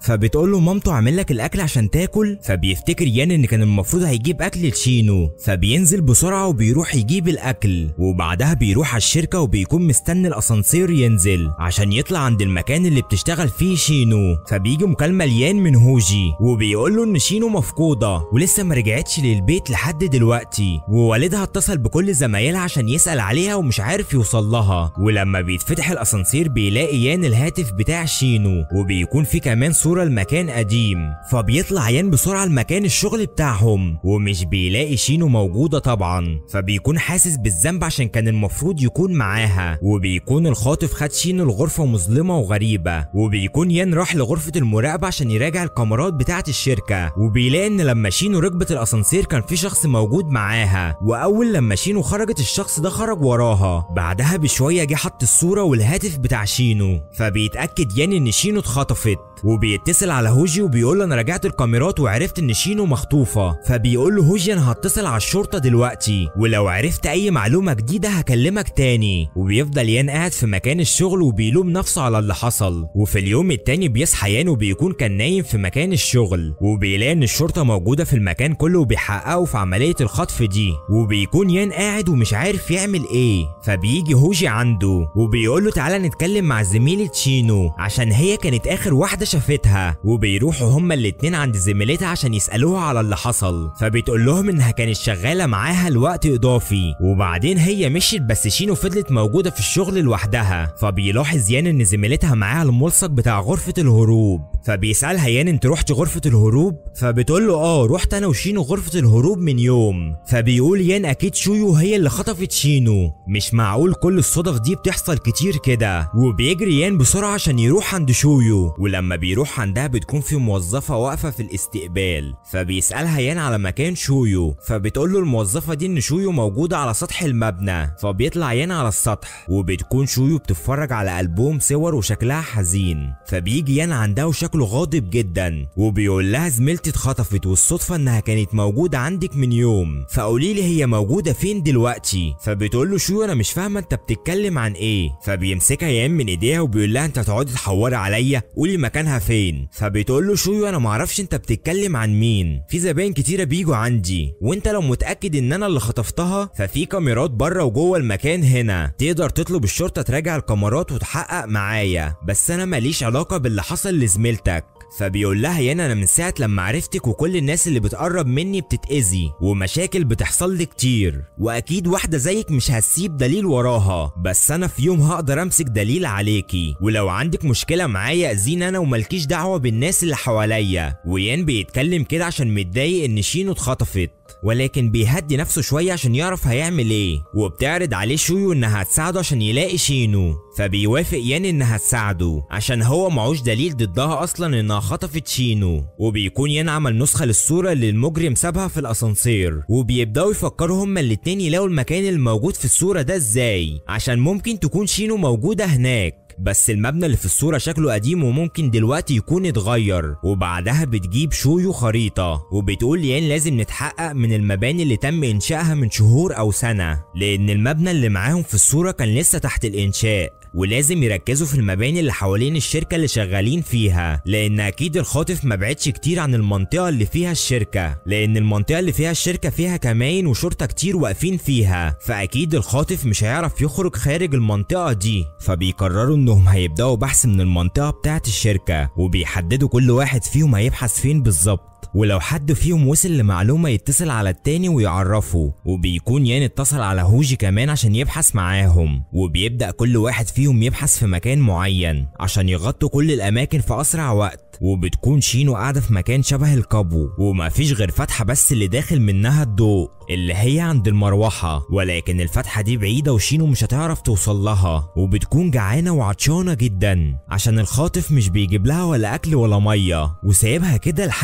فبتقول له مامته عامل لك الاكل عشان تاكل فبيفتكر يان ان كان المفروض هيجيب اكل لشينو فبينزل بسرعه وبيروح يجيب الاكل وبعدها بيروح على الشركه وبيكون مستني الاسانسير ينزل عشان يطلع عند المكان اللي بتشتغل فيه شينو فبيجي مكالمه ليان من هوجي وبيقول له ان شينو مفقوده ولسه ما رجعتش للبيت لحد دلوقتي ووالدها اتصل بكل زمايلها عشان يسال عليها ومش عارف يوصل لها ولما بيتفتح الاسانسير بيلاقي يان الهاتف بتاع شينو وبيكون في كمان صوره لمكان قديم فبيطلع يان بسرعه لمكان الشغل بتاعهم ومش بيلاقي شينو موجوده طبعا فبيكون حاسس بالذنب عشان كان المفروض يكون معاها وبيكون الخاطف خد شينو لغرفه مظلمه وغريبه وبيكون يان راح لغرفه المراقبه عشان يراجع الكاميرات بتاعه الشركه وبيلاقي ان لما شينو ركبت الاسانسير كان في شخص موجود معاها واول لما شينو خرجت الشخص ده خرج وراها بعدها بشويه جه حط الصوره والهاتف بتاع شينو فبيتاكد يان ان شينو اتخطفت وبيتصل على هوجي وبيقول له انا رجعت الكاميرات وعرفت ان شينو مخطوفه فبيقول له هوجي انا هتصل على الشرطه دلوقتي ولو عرفت اي معلومه جديده هكلمك تاني وبيفضل يان قاعد في مكان الشغل وبيلوم نفسه على اللي حصل وفي اليوم التاني بيصحى يان وبيكون كان نايم في مكان الشغل وبيلاقي ان الشرطه موجوده في المكان كله وبيحققوا في عمليه الخطف دي وبيكون يان قاعد ومش عارف يعمل ايه فبيجي هوجي عنده وبيقول له تعالى نتكلم مع زميلة شينو عشان هي كانت اخر واحده شافتها وبيروحوا هما الاتنين عند زميلتها عشان يسألوها على اللي حصل فبتقول لهم انها كانت شغالة معاها لوقت اضافي وبعدين هي مشيت بس شينو فضلت موجودة في الشغل لوحدها فبيلاحظ يان ان زميلتها معاها الملصق بتاع غرفة الهروب فبيسألها يان انت رحت غرفة الهروب فبتقول له اه رحت انا وشينو غرفة الهروب من يوم فبيقول يان اكيد شويو هي اللي خطفت شينو مش معقول كل الصدف دي بتحصل كتير كده وبيجري يان بسرعة عشان يروح عند شويو ولما بيروح عندها بتكون في موظفة واقفة في الاستقبال فبيسألها يان على مكان شويو فبتقول له الموظفة دي ان شويو موجودة على سطح المبنى فبيطلع يان على السطح وبتكون شويو بتتفرج على ألبوم صور وشكلها حزين فبيجي يان عندها وشكله غاضب جدا وبيقول لها زميلتي اتخطفت والصدفة انها كانت موجودة عندك من يوم فقولي لي هي موجودة فين دلوقتي فبتقول له شو انا مش فاهمة انت بتتكلم عن ايه فبيمسكها يان من ايديها وبيقول لها انت هتقعدي تحوري عليا قولي مكانها فين فبتقول له شويو انا معرفش انت بتتكلم عن مين في زباين كتيره بيجوا عندي وانت لو متاكد ان انا اللي خطفتها ففي كاميرات بره وجوه المكان هنا تقدر تطلب الشرطه تراجع الكاميرات وتحقق معايا بس انا ماليش علاقه باللي حصل لزميلتك فبيقول لها يانا انا من ساعه لما عرفتك وكل الناس اللي بتقرب مني بتتاذي ومشاكل بتحصل لي كتير واكيد واحده زيك مش هتسيب دليل وراها بس انا في يوم هقدر امسك دليل عليكي ولو عندك مشكله معايا اذيني انا وملكيش دعوه بالناس اللي حواليا ويان بيتكلم كده عشان متضايق ان شينو اتخطفت ولكن بيهدي نفسه شوية عشان يعرف هيعمل ايه وبتعرض عليه شويو انها هتساعده عشان يلاقي شينو فبيوافق يان انها تساعده عشان هو معوش دليل ضدها اصلا انها خطفت شينو وبيكون يان عمل نسخة للصورة اللي المجرم سابها في الاسانسير وبيبداوا يفكروا هما الاتنين يلاقوا المكان الموجود في الصورة ده ازاي عشان ممكن تكون شينو موجودة هناك بس المبنى اللي في الصورة شكله قديم وممكن دلوقتي يكون اتغير وبعدها بتجيب شويو خريطة وبتقول يان لازم نتحقق من المباني اللي تم إنشائها من شهور أو سنة لأن المبنى اللي معاهم في الصورة كان لسه تحت الإنشاء ولازم يركزوا في المباني اللي حوالين الشركة اللي شغالين فيها لأن أكيد الخاطف ما بعدش كتير عن المنطقة اللي فيها الشركة لأن المنطقة اللي فيها الشركة فيها كماين وشرطة كتير واقفين فيها فأكيد الخاطف مش هيعرف يخرج خارج المنطقة دي فبيقرروا إنهم هيبدأوا بحث من المنطقة بتاعة الشركة وبيحددوا كل واحد فيهم هيبحث فين بالظبط ولو حد فيهم وصل لمعلومة يتصل على التاني ويعرفه وبيكون يان اتصل على هوجي كمان عشان يبحث معاهم وبيبدأ كل واحد فيهم يبحث في مكان معين عشان يغطوا كل الأماكن في أسرع وقت وبتكون شينو قاعدة في مكان شبه القبو ومفيش غير فتحة بس اللي داخل منها الضوء اللي هي عند المروحة ولكن الفتحة دي بعيدة وشينو مش هتعرف توصل لها وبتكون جعانة وعطشانة جدا عشان الخاطف مش بيجيب لها ولا أكل ولا مية وسايبها كده لحد لما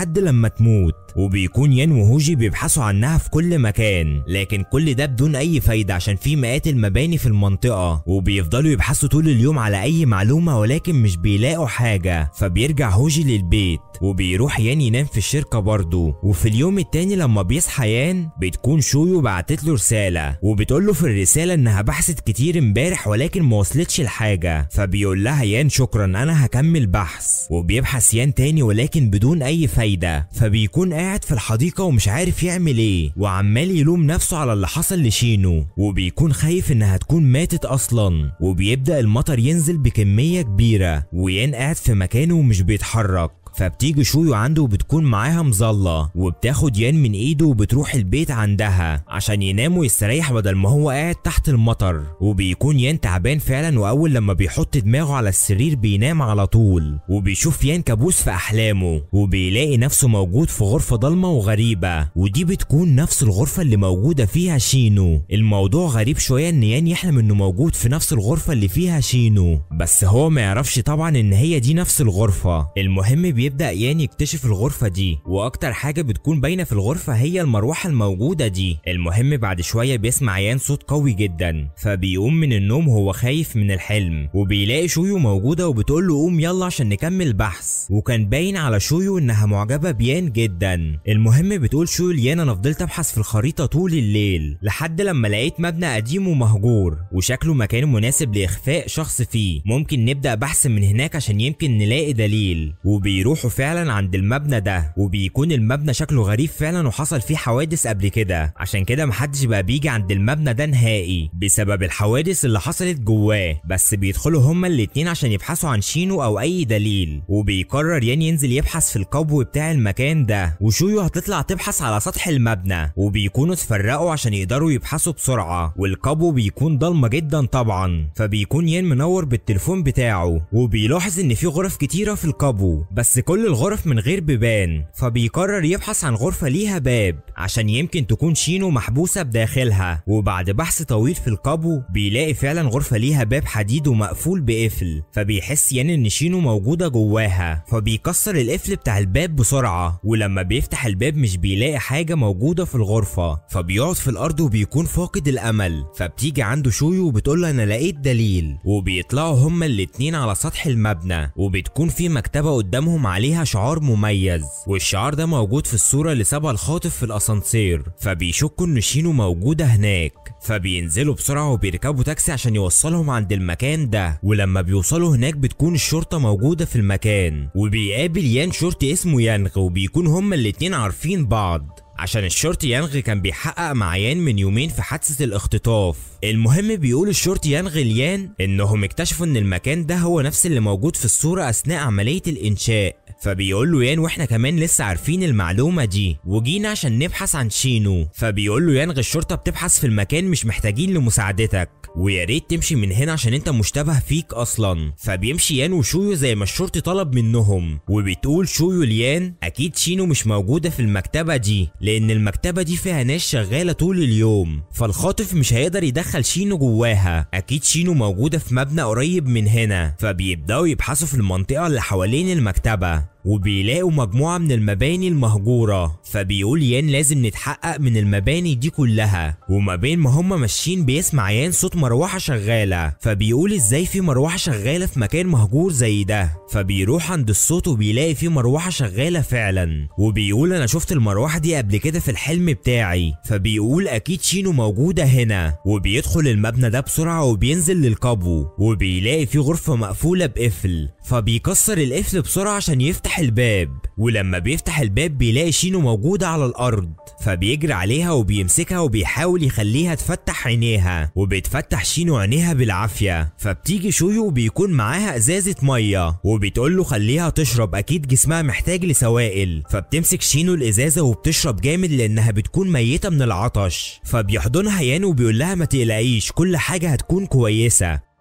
ما تموت وبيكون يان وهوجي بيبحثوا عنها في كل مكان لكن كل ده بدون اي فايدة عشان في مئات المباني في المنطقة وبيفضلوا يبحثوا طول اليوم على اي معلومة ولكن مش بيلاقوا حاجة فبيرجع هوجي للبيت وبيروح يان ينام في الشركة برضه وفي اليوم التاني لما بيصحى يان بتكون شويو بعتت له رسالة وبتقول له في الرسالة انها بحثت كتير امبارح ولكن ما وصلتش لحاجة فبيقول لها يان شكرا انا هكمل بحث وبيبحث يان تاني ولكن بدون اي فايدة فبيكون قاعد في الحديقة ومش عارف يعمل ايه وعمال يلوم نفسه على اللي حصل لشينو وبيكون خايف انها تكون ماتت اصلا وبيبدأ المطر ينزل بكمية كبيرة ويان قاعد في مكانه ومش بيتحرك فبتيجي شويو عنده وبتكون معاها مظلة وبتاخد يان من ايده وبتروح البيت عندها عشان ينام ويستريح بدل ما هو قاعد تحت المطر وبيكون يان تعبان فعلا واول لما بيحط دماغه على السرير بينام على طول وبيشوف يان كابوس في احلامه وبيلاقي نفسه موجود في غرفة ضلمة وغريبة ودي بتكون نفس الغرفة اللي موجودة فيها شينو الموضوع غريب شوية ان يان يحلم انه موجود في نفس الغرفة اللي فيها شينو بس هو ما يعرفش طبعا ان هي دي نفس الغرفة المهم بيبدأ يان يكتشف الغرفة دي واكتر حاجة بتكون باينة في الغرفة هي المروحة الموجودة دي المهم بعد شوية بيسمع يان صوت قوي جدا فبيقوم من النوم وهو خايف من الحلم وبيلاقي شويو موجودة وبتقول له قوم يلا عشان نكمل بحث وكان باين على شويو انها معجبة بيان جدا المهم بتقول شويو ليان انا فضلت ابحث في الخريطة طول الليل لحد لما لقيت مبنى قديم ومهجور وشكله مكان مناسب لاخفاء شخص فيه ممكن نبدأ بحث من هناك عشان يمكن نلاقي دليل وبيروحوا فعلا عند المبنى ده وبيكون المبنى شكله غريب فعلا وحصل فيه حوادث قبل كده عشان كده محدش بقى بيجي عند المبنى ده نهائي بسبب الحوادث اللي حصلت جواه بس بيدخلوا هما الاتنين عشان يبحثوا عن شينو او اي دليل وبيقرر يان ينزل يبحث في القبو بتاع المكان ده وشويو هتطلع تبحث على سطح المبنى وبيكونوا اتفرقوا عشان يقدروا يبحثوا بسرعة والقبو بيكون ضلمة جدا طبعا فبيكون يان منور بالتليفون بتاعه وبيلاحظ ان في غرف كتيرة في القبو بس كل الغرف من غير بيبان فبيقرر يبحث عن غرفة ليها باب عشان يمكن تكون شينو محبوسة بداخلها وبعد بحث طويل في القبو بيلاقي فعلا غرفة ليها باب حديد ومقفول بقفل فبيحس يان ان شينو موجودة جواها فبيكسر القفل بتاع الباب بسرعة ولما بيفتح الباب مش بيلاقي حاجة موجودة في الغرفة فبيقعد في الأرض وبيكون فاقد الأمل فبتيجي عنده شويو وبتقول له أنا لقيت دليل وبيطلعوا هما الاتنين على سطح المبنى وبتكون في مكتبة قدامهم عليها شعار مميز والشعار ده موجود في الصورة اللي سابها الخاطف في الأسانسير فبيشكوا إن شينو موجودة هناك فبينزلوا بسرعة وبيركبوا تاكسي عشان يوصلهم عند المكان ده ولما بيوصلوا هناك بتكون الشرطة موجودة في المكان وبيقابل يان شرطي اسمه يانغ وبيكون هما الاتنين عارفين بعض عشان الشرطي يانغ كان بيحقق مع يان من يومين في حادثة الاختطاف المهم بيقول الشرطي يانغ ليان انهم اكتشفوا ان المكان ده هو نفس اللي موجود في الصورة اثناء عملية الانشاء فبيقول له يان واحنا كمان لسه عارفين المعلومة دي وجينا عشان نبحث عن شينو فبيقول له يانغ الشرطة بتبحث في المكان مش محتاجين لمساعدتك ويا ريت تمشي من هنا عشان انت مشتبه فيك اصلا فبيمشي يان وشويو زي ما الشرطي طلب منهم وبتقول شويو ليان اكيد شينو مش موجودة في المكتبة دي لان المكتبة دي فيها ناس شغالة طول اليوم فالخاطف مش هيقدر يدخل شينو جواها اكيد شينو موجودة في مبنى قريب من هنا فبيبدأوا يبحثوا في المنطقة اللي حوالين المكتبة وبيلاقوا مجموعة من المباني المهجورة فبيقول يان لازم نتحقق من المباني دي كلها وما بين ما هما ماشيين بيسمع يان صوت مروحة شغالة فبيقول ازاي في مروحة شغالة في مكان مهجور زي ده فبيروح عند الصوت وبيلاقي في مروحة شغالة فعلا وبيقول انا شفت المروحة دي قبل كده في الحلم بتاعي فبيقول اكيد شينو موجودة هنا وبيدخل المبنى ده بسرعة وبينزل للقبو وبيلاقي في غرفة مقفولة بقفل فبيكسر القفل بسرعة عشان يفتح الباب ولما بيفتح الباب بيلاقي شينو موجودة على الأرض فبيجري عليها وبيمسكها وبيحاول يخليها تفتح عينيها وبتفتح شينو عينيها بالعافية فبتيجي شويو وبيكون معاها ازازة مية وبتقول له خليها تشرب اكيد جسمها محتاج لسوائل فبتمسك شينو الازازة وبتشرب جامد لانها بتكون ميتة من العطش فبيحضنها يان وبيقول لها ما تقلقيش كل حاجة هتكون كويسة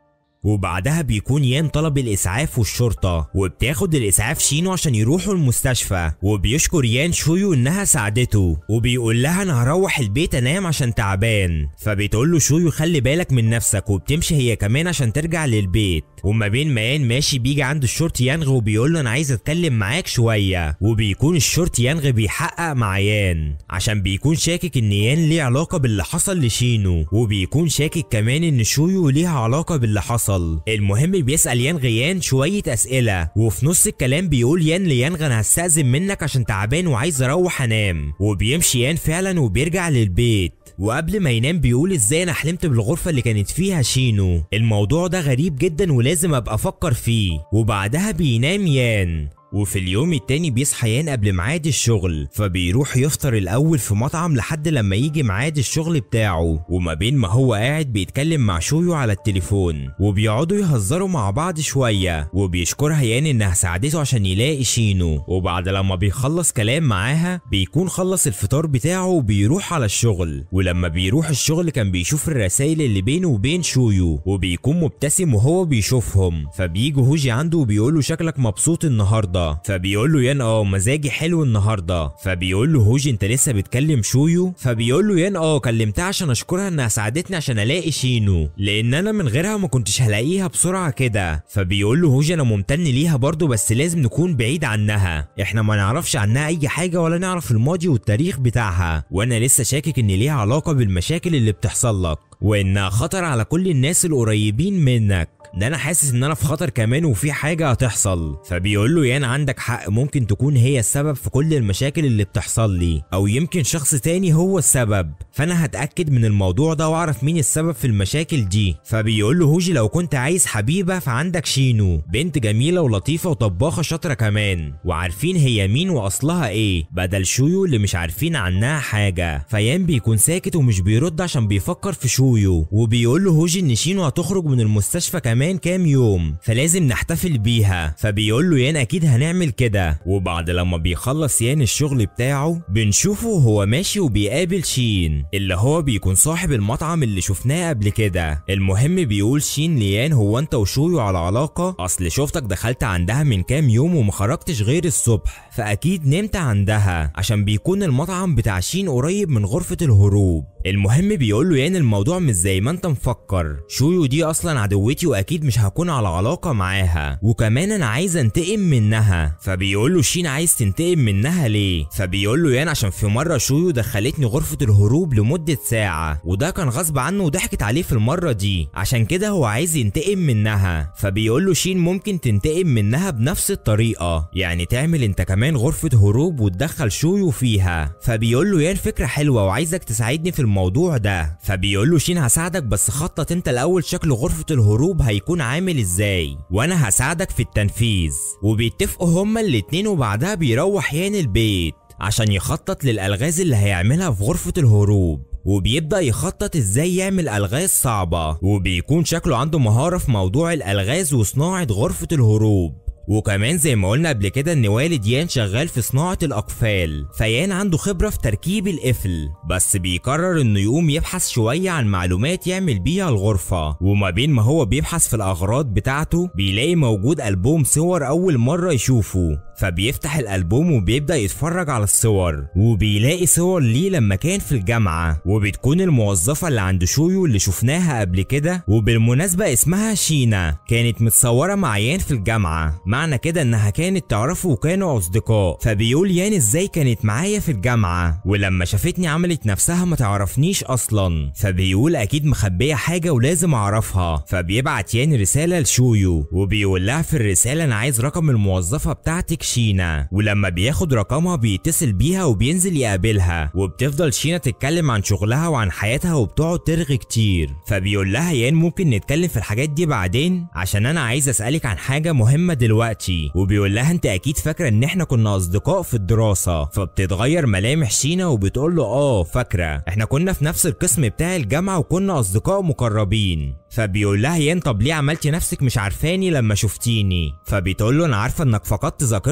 وبعدها بيكون يان طلب الاسعاف والشرطة وبتاخد الاسعاف شينو عشان يروحوا المستشفى وبيشكر يان شويو انها ساعدته وبيقول لها انا هروح البيت انام عشان تعبان فبتقول له شويو خلي بالك من نفسك وبتمشي هي كمان عشان ترجع للبيت وما بين ما يان ماشي بيجي عند الشرطي يانغ وبيقول له انا عايز اتكلم معاك شويه وبيكون الشرطي يانغ بيحقق مع يان عشان بيكون شاكك ان يان ليه علاقه باللي حصل لشينو وبيكون شاكك كمان ان شويو ليها علاقه باللي حصل المهم بيسال يانغ يان شويه اسئله وفي نص الكلام بيقول يان ليانغ انا هستأذن منك عشان تعبان وعايز اروح انام وبيمشي يان فعلا وبيرجع للبيت وقبل ما ينام بيقول ازاي انا حلمت بالغرفة اللي كانت فيها شينو الموضوع ده غريب جدا ولازم ابقى افكر فيه وبعدها بينام يان وفي اليوم التاني بيصحى يان قبل ميعاد الشغل فبيروح يفطر الاول في مطعم لحد لما يجي ميعاد الشغل بتاعه وما بين ما هو قاعد بيتكلم مع شويو على التليفون وبيقعدوا يهزروا مع بعض شويه وبيشكرها يان انها ساعدته عشان يلاقي شينو وبعد لما بيخلص كلام معاها بيكون خلص الفطار بتاعه وبيروح على الشغل ولما بيروح الشغل كان بيشوف الرسائل اللي بينه وبين شويو وبيكون مبتسم وهو بيشوفهم فبيجي هوجي عنده وبيقول له شكلك مبسوط النهارده فبيقول له يان اه مزاجي حلو النهارده فبيقول له هوجي انت لسه بتكلم شويو فبيقول له يان اه كلمتها عشان اشكرها انها ساعدتني عشان الاقي شينو لان انا من غيرها ما كنتش هلاقيها بسرعه كده فبيقول له هوجي انا ممتن ليها برضه بس لازم نكون بعيد عنها احنا ما نعرفش عنها اي حاجه ولا نعرف الماضي والتاريخ بتاعها وانا لسه شاكك ان ليها علاقه بالمشاكل اللي بتحصل لك وانها خطر على كل الناس القريبين منك ده انا حاسس ان انا في خطر كمان وفي حاجه هتحصل فبيقول له يان عندك حق ممكن تكون هي السبب في كل المشاكل اللي بتحصل لي او يمكن شخص تاني هو السبب فانا هتاكد من الموضوع ده واعرف مين السبب في المشاكل دي فبيقول له هوجي لو كنت عايز حبيبه فعندك شينو بنت جميله ولطيفه وطباخه شاطره كمان وعارفين هي مين واصلها ايه بدل شويو اللي مش عارفين عنها حاجه فيان بيكون ساكت ومش بيرد عشان بيفكر في شويو وبيقول له هوجي ان شينو هتخرج من المستشفى كمان كام يوم فلازم نحتفل بيها فبيقول له يان اكيد هنعمل كده وبعد لما بيخلص يان الشغل بتاعه بنشوفه وهو ماشي وبيقابل شين اللي هو بيكون صاحب المطعم اللي شفناه قبل كده المهم بيقول شين ليان هو انت وشويو على علاقه اصل شفتك دخلت عندها من كام يوم وما خرجتش غير الصبح فاكيد نمت عندها عشان بيكون المطعم بتاع شين قريب من غرفه الهروب المهم بيقول له يان الموضوع مش زي ما انت مفكر شويو دي اصلا عدوتي واكيد مش هكون على علاقه معاها وكمان انا عايز انتقم منها فبيقول له شين عايز تنتقم منها ليه فبيقول له يان عشان في مره شويو دخلتني غرفه الهروب لمده ساعه وده كان غصب عنه وضحكت عليه في المره دي عشان كده هو عايز ينتقم منها فبيقول له شين ممكن تنتقم منها بنفس الطريقه يعني تعمل انت كمان غرفه هروب وتدخل شويو فيها فبيقول له يان فكره حلوه وعايزك تساعدني في الموضوع ده فبيقول له شين هساعدك بس خطط انت الاول شكل غرفه الهروب هيكون عامل ازاي وانا هساعدك في التنفيذ وبيتفقوا هما الاتنين وبعدها بيروح يان البيت عشان يخطط للالغاز اللي هيعملها في غرفه الهروب وبيبدأ يخطط ازاي يعمل ألغاز صعبة وبيكون شكله عنده مهارة في موضوع الألغاز وصناعة غرفة الهروب وكمان زي ما قلنا قبل كده ان والد يان شغال في صناعة الاقفال فيان عنده خبرة في تركيب القفل بس بيقرر انه يقوم يبحث شوية عن معلومات يعمل بيها الغرفة وما بين ما هو بيبحث في الاغراض بتاعته بيلاقي موجود البوم صور اول مرة يشوفه فبيفتح الالبوم وبيبدا يتفرج على الصور وبيلاقي صور ليه لما كان في الجامعه وبتكون الموظفه اللي عند شويو اللي شفناها قبل كده وبالمناسبه اسمها شينا كانت متصوره مع يان في الجامعه معنى كده انها كانت تعرفه وكانوا اصدقاء فبيقول يان ازاي كانت معايا في الجامعه ولما شافتني عملت نفسها ما تعرفنيش اصلا فبيقول اكيد مخبيه حاجه ولازم اعرفها فبيبعت يان رساله لشويو وبيقول لها في الرساله انا عايز رقم الموظفه بتاعتك شينا ولما بياخد رقمها بيتصل بيها وبينزل يقابلها وبتفضل شينا تتكلم عن شغلها وعن حياتها وبتقعد ترغي كتير فبيقول لها يان ممكن نتكلم في الحاجات دي بعدين عشان انا عايز اسالك عن حاجه مهمه دلوقتي وبيقول لها انت اكيد فاكره ان احنا كنا اصدقاء في الدراسه فبتتغير ملامح شينا وبتقول له اه فاكره احنا كنا في نفس القسم بتاع الجامعه وكنا اصدقاء مقربين فبيقول لها يان طب ليه عملتي نفسك مش عارفاني لما شفتيني فبتقول له انا عارفه انك فقدت ذاكرتك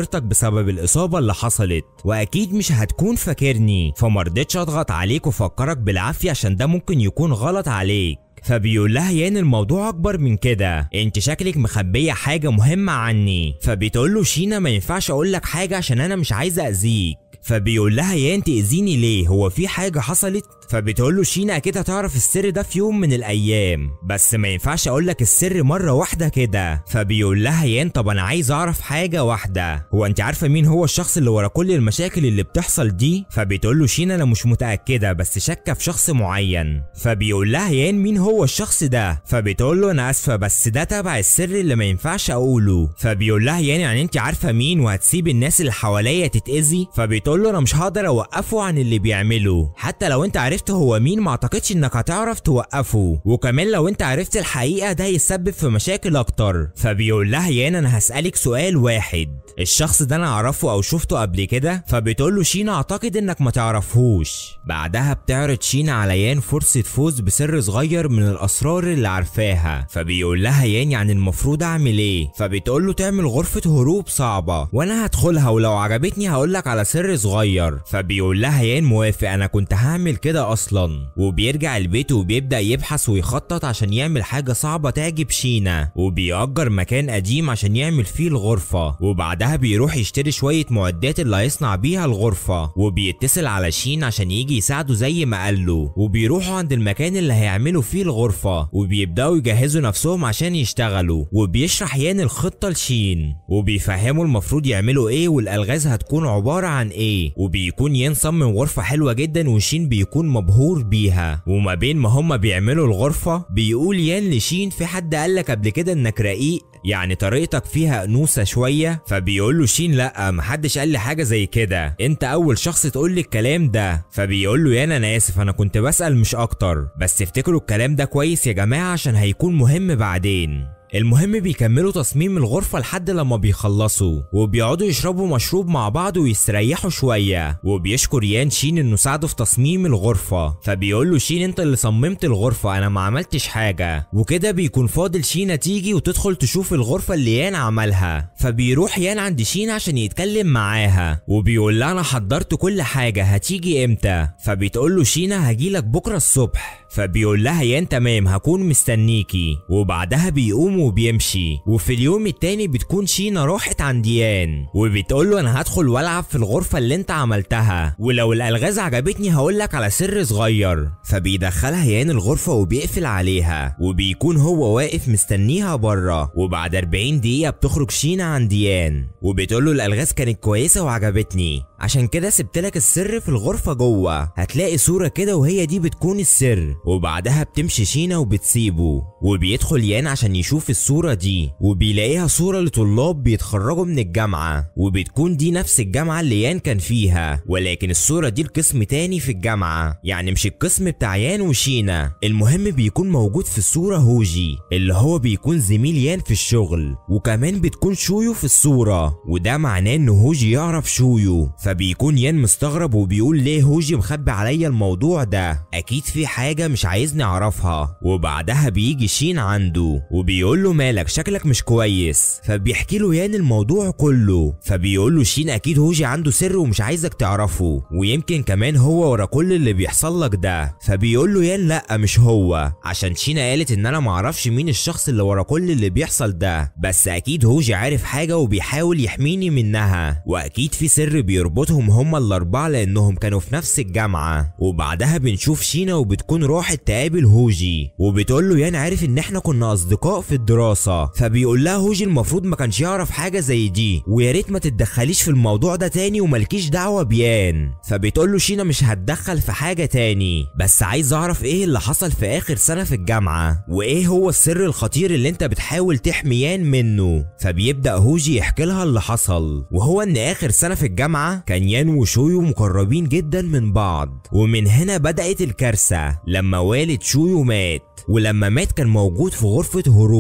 حضرتك بسبب الإصابة اللي حصلت وأكيد مش هتكون فاكرني فمرضتش أضغط عليك وأفكرك بالعافية عشان ده ممكن يكون غلط عليك فبيقول لها يان الموضوع اكبر من كده انت شكلك مخبيه حاجه مهمه عني فبتقول له شينا ما ينفعش اقول لك حاجه عشان انا مش عايزه اذيك فبيقول لها يان تأذيني ليه هو في حاجة حصلت فبتقول له شينا اكيد هتعرف السر ده في يوم من الايام بس ما ينفعش اقول لك السر مرة واحدة كده فبيقول لها يان طب انا عايز اعرف حاجة واحدة هو انت عارفة مين هو الشخص اللي ورا كل المشاكل اللي بتحصل دي فبتقول له شينا انا مش متأكدة بس شاكة في شخص معين فبيقول لها يان مين هو الشخص ده فبتقول له انا اسفة بس ده تبع السر اللي ما ينفعش اقوله فبيقول لها يان يعني انت عارفة مين وهتسيب الناس اللي حواليا تتأذي فبتقول له انا مش هقدر اوقفه عن اللي بيعمله حتى لو انت عرفت هو مين ما اعتقدش انك هتعرف توقفه وكمان لو انت عرفت الحقيقة ده يسبب في مشاكل اكتر فبيقول لها يان انا هسألك سؤال واحد الشخص ده انا اعرفه او شفته قبل كده فبتقول له شينا اعتقد انك ما تعرفهوش بعدها بتعرض شينا على يان فرصة فوز بسر صغير من الاسرار اللي عارفاها فبيقول لها يان يعني المفروض اعمل ايه فبتقول له تعمل غرفة هروب صعبة وانا هدخلها ولو عجبتني هقولك على سر صغير فبيقول لها يان موافق انا كنت هعمل كده اصلا وبيرجع البيت وبيبدأ يبحث ويخطط عشان يعمل حاجة صعبة تعجب شينا وبيأجر مكان قديم عشان يعمل فيه الغرفة وبعدها بيروح يشتري شوية معدات اللي هيصنع بيها الغرفة وبيتصل على شين عشان يجي يساعده زي ما قال له وبيروحوا عند المكان اللي هيعملوا فيه الغرفة وبيبدأوا يجهزوا نفسهم عشان يشتغلوا وبيشرح يان الخطة لشين وبيفهموا المفروض يعملوا ايه والألغاز هتكون عبارة عن ايه وبيكون يان صمم غرفة حلوة جدا وشين بيكون مبهور بيها وما بين ما هما بيعملوا الغرفة بيقول يان لشين في حد قالك قبل كده انك رقيق يعني طريقتك فيها انوثه شويه فبيقول له شين لا محدش قال لي حاجه زي كده انت اول شخص تقول لي الكلام ده فبيقول له يانا انا اسف انا كنت بسال مش اكتر بس افتكروا الكلام ده كويس يا جماعه عشان هيكون مهم بعدين المهم بيكملوا تصميم الغرفة لحد لما بيخلصوا وبيقعدوا يشربوا مشروب مع بعض ويستريحوا شوية وبيشكر يان شين انه ساعده في تصميم الغرفة فبيقول له شين انت اللي صممت الغرفة انا ما عملتش حاجة وكده بيكون فاضل شينا تيجي وتدخل تشوف الغرفة اللي يان عملها فبيروح يان عند شين عشان يتكلم معاها وبيقول لها انا حضرت كل حاجة هتيجي امتى فبتقول له شينا هجيلك بكرة الصبح فبيقول لها يان تمام هكون مستنيكي وبعدها بيقوم وبيمشي وفي اليوم التاني بتكون شينا راحت عند يان وبتقول له انا هدخل والعب في الغرفة اللي انت عملتها ولو الالغاز عجبتني هقولك على سر صغير فبيدخلها يان الغرفة وبيقفل عليها وبيكون هو واقف مستنيها بره وبعد 40 دقيقة بتخرج شينا عند يان وبتقول له الالغاز كانت كويسة وعجبتني عشان كده سبت لك السر في الغرفة جوه هتلاقي صورة كده وهي دي بتكون السر وبعدها بتمشي شينا وبتسيبه وبيدخل يان عشان يشوف الصورة دي وبيلاقيها صورة لطلاب بيتخرجوا من الجامعة وبتكون دي نفس الجامعة اللي يان كان فيها ولكن الصورة دي القسم تاني في الجامعة يعني مش القسم بتاع يان وشينا المهم بيكون موجود في الصورة هوجي اللي هو بيكون زميل يان في الشغل وكمان بتكون شويو في الصورة وده معناه ان هوجي يعرف شويو فبيكون يان مستغرب وبيقول ليه هوجي مخبي عليا الموضوع ده اكيد في حاجة مش عايزني اعرفها وبعدها بيجي شين عنده وبيقول له مالك شكلك مش كويس فبيحكي له يان الموضوع كله فبيقول له شين اكيد هوجي عنده سر ومش عايزك تعرفه ويمكن كمان هو ورا كل اللي بيحصل لك ده فبيقول له يان لا مش هو عشان شينا قالت ان انا معرفش مين الشخص اللي ورا كل اللي بيحصل ده بس اكيد هوجي عارف حاجة وبيحاول يحميني منها واكيد في سر بيربطهم هما الاربعة لانهم كانوا في نفس الجامعة وبعدها بنشوف شينا وبتكون راحت تقابل هوجي وبتقول له يان عارف ان احنا كنا اصدقاء في الدراسة فبيقول لها هوجي المفروض ما كانش يعرف حاجة زي دي ويا ريت ما تتدخليش في الموضوع ده تاني وملكيش دعوة بيان فبتقول له شينا مش هتدخل في حاجة تاني بس عايز اعرف ايه اللي حصل في اخر سنة في الجامعة وايه هو السر الخطير اللي انت بتحاول تحمي يان منه فبيبدأ هوجي يحكي لها اللي حصل وهو ان اخر سنة في الجامعة كان يان وشويو مقربين جدا من بعض ومن هنا بدأت الكارثة لما والد شويو مات ولما مات كان موجود في غرفة هروب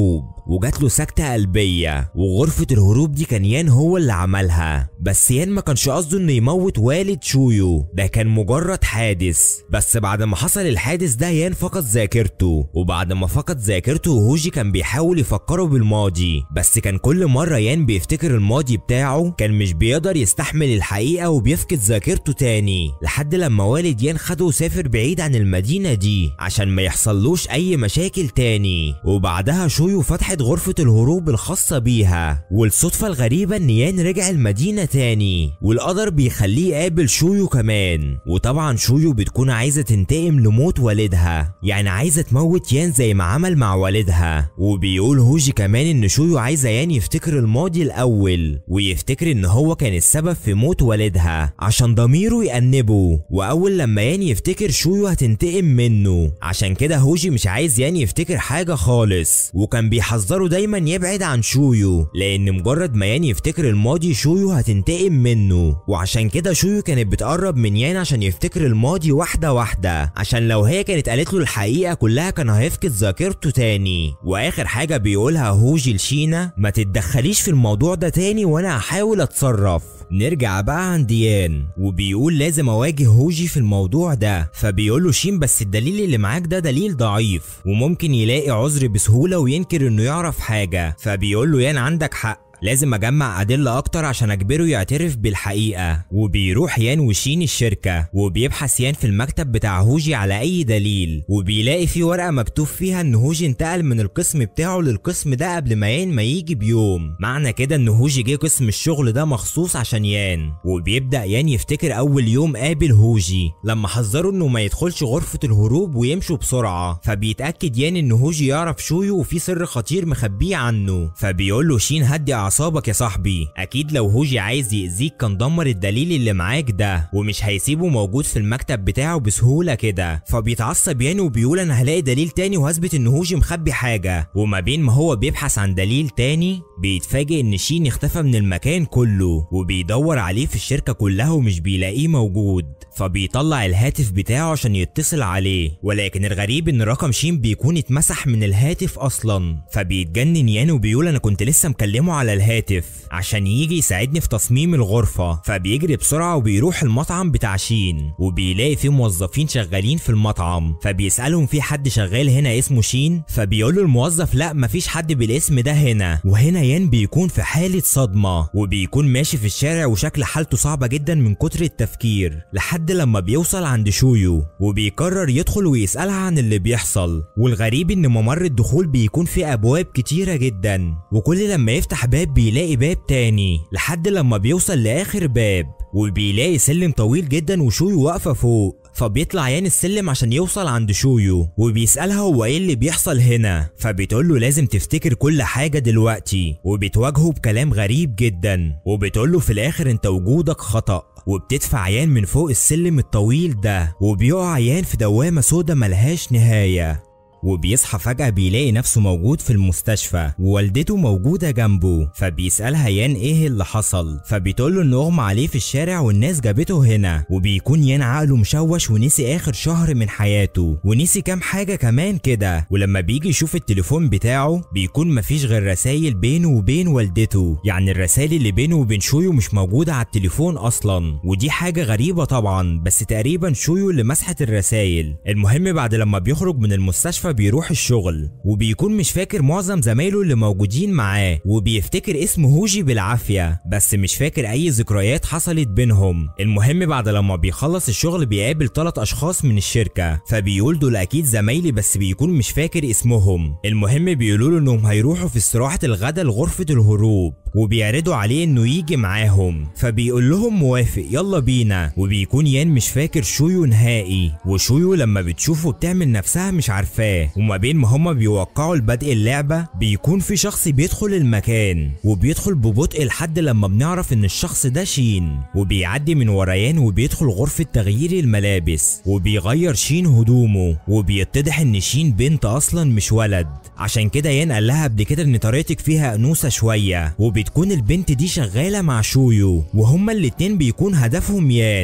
وجات له سكتة قلبية وغرفة الهروب دي كان يان هو اللي عملها بس يان ما كانش قصده انه يموت والد شويو ده كان مجرد حادث بس بعد ما حصل الحادث ده يان فقد ذاكرته وبعد ما فقد ذاكرته هوجي كان بيحاول يفكره بالماضي بس كان كل مرة يان بيفتكر الماضي بتاعه كان مش بيقدر يستحمل الحقيقة وبيفقد ذاكرته تاني لحد لما والد يان خده وسافر بعيد عن المدينة دي عشان ما يحصلوش أي مشاكل تاني وبعدها شويو فتحت غرفة الهروب الخاصة بيها والصدفة الغريبة إن يان رجع المدينة تاني والقدر بيخليه يقابل شويو كمان وطبعا شويو بتكون عايزة تنتقم لموت والدها يعني عايزة تموت يان زي ما عمل مع والدها وبيقول هوجي كمان إن شويو عايزة يان يفتكر الماضي الأول ويفتكر إن هو كان السبب في موت والدها عشان ضميره يأنبه وأول لما يان يفتكر شويو هتنتقم منه عشان كده هوجي مش عايز يان يفتكر حاجة خالص وكان بيحذره دايما يبعد عن شويو لأن مجرد ما يان يفتكر الماضي شويو هتنتقم منه وعشان كده شويو كانت بتقرب من يان عشان يفتكر الماضي واحدة واحدة عشان لو هي كانت قالت له الحقيقة كلها كان هيفقد ذاكرته تاني وآخر حاجة بيقولها هوجي لشينا ما تتدخليش في الموضوع ده تاني وأنا هحاول أتصرف نرجع بقى عند يان وبيقول لازم اواجه هوجي في الموضوع ده فبيقول له شين بس الدليل اللي معاك ده دليل ضعيف وممكن يلاقي عذر بسهوله وينكر انه يعرف حاجه فبيقول له يان عندك حق لازم اجمع ادله اكتر عشان اجبره يعترف بالحقيقه وبيروح يان وشين الشركه وبيبحث يان في المكتب بتاع هوجي على اي دليل وبيلاقي في ورقه مكتوب فيها ان هوجي انتقل من القسم بتاعه للقسم ده قبل ما يان ما يجي بيوم معنى كده ان هوجي جه قسم الشغل ده مخصوص عشان يان وبيبدا يان يفتكر اول يوم قابل هوجي لما حذره انه ما يدخلش غرفه الهروب ويمشوا بسرعه فبيتاكد يان ان هوجي يعرف شويو وفي سر خطير مخبيه عنه فبيقول له شين هدي اعصابك يا صاحبي اكيد لو هوجي عايز يأذيك كان دمر الدليل اللي معاك ده ومش هيسيبه موجود في المكتب بتاعه بسهوله كده فبيتعصب يان وبيقول انا هلاقي دليل تاني وهثبت ان هوجي مخبي حاجه وما بين ما هو بيبحث عن دليل تاني بيتفاجئ ان شين اختفى من المكان كله وبيدور عليه في الشركه كلها ومش بيلاقيه موجود فبيطلع الهاتف بتاعه عشان يتصل عليه ولكن الغريب ان رقم شين بيكون اتمسح من الهاتف اصلا فبيتجنن يان وبيقول انا كنت لسه مكلمه على الهاتف عشان يجي يساعدني في تصميم الغرفة فبيجري بسرعة وبيروح المطعم بتاع شين وبيلاقي فيه موظفين شغالين في المطعم فبيسألهم في حد شغال هنا اسمه شين فبيقول له الموظف لا مفيش حد بالاسم ده هنا وهنا يان بيكون في حالة صدمة وبيكون ماشي في الشارع وشكل حالته صعبة جدا من كتر التفكير لحد لما بيوصل عند شويو وبيقرر يدخل ويسألها عن اللي بيحصل والغريب ان ممر الدخول بيكون فيه ابواب كتيرة جدا وكل لما يفتح باب بيلاقي باب تاني لحد لما بيوصل لاخر باب وبيلاقي سلم طويل جدا وشويو واقفة فوق فبيطلع يان السلم عشان يوصل عند شويو وبيسألها هو ايه اللي بيحصل هنا فبتقول له لازم تفتكر كل حاجة دلوقتي وبتواجهه بكلام غريب جدا وبتقول له في الاخر انت وجودك خطأ وبتدفع يان من فوق السلم الطويل ده وبيقع يان في دوامة سودا ملهاش نهاية وبيصحى فجأة بيلاقي نفسه موجود في المستشفى ووالدته موجودة جنبه فبيسألها يان ايه اللي حصل فبتقول له انه اغمى عليه في الشارع والناس جابته هنا وبيكون يان عقله مشوش ونسي اخر شهر من حياته ونسي كام حاجة كمان كده ولما بيجي يشوف التليفون بتاعه بيكون مفيش غير رسايل بينه وبين والدته يعني الرسائل اللي بينه وبين شويو مش موجودة على التليفون اصلا ودي حاجة غريبة طبعا بس تقريبا شويو اللي مسحت الرسايل المهم بعد لما بيخرج من المستشفى بيروح الشغل وبيكون مش فاكر معظم زمايله اللي موجودين معاه وبيفتكر اسم هوجي بالعافية بس مش فاكر أي ذكريات حصلت بينهم المهم بعد لما بيخلص الشغل بيقابل ثلاث أشخاص من الشركة فبيقول دول أكيد زمايلي بس بيكون مش فاكر اسمهم المهم بيقولوا له إنهم هيروحوا في استراحة الغدا لغرفة الهروب وبيعرضوا عليه انه يجي معاهم فبيقول لهم موافق يلا بينا وبيكون يان مش فاكر شويو نهائي وشويو لما بتشوفه بتعمل نفسها مش عارفاه وما بين ما هما بيوقعوا لبدء اللعبة بيكون في شخص بيدخل المكان وبيدخل ببطء لحد لما بنعرف ان الشخص ده شين وبيعدي من ورا يان وبيدخل غرفة تغيير الملابس وبيغير شين هدومه وبيتضح ان شين بنت اصلا مش ولد عشان كده يان قال لها قبل كده ان طريقتك فيها انوثه شويه وبتكون البنت دي شغاله مع شويو وهما الاتنين بيكون هدفهم يان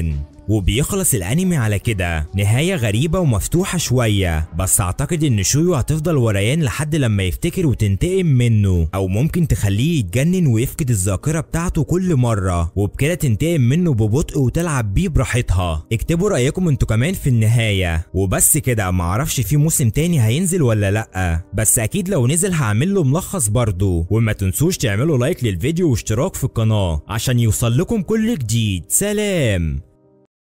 وبيخلص الانمي على كده نهاية غريبة ومفتوحة شوية بس اعتقد ان شويو هتفضل وريان لحد لما يفتكر وتنتقم منه او ممكن تخليه يتجنن ويفقد الذاكرة بتاعته كل مرة وبكده تنتقم منه ببطء وتلعب بيه براحتها اكتبوا رأيكم انتوا كمان في النهاية وبس كده معرفش في موسم تاني هينزل ولا لأ بس اكيد لو نزل هعمل له ملخص برضه وما تنسوش تعملوا لايك للفيديو واشتراك في القناة عشان يوصل لكم كل جديد سلام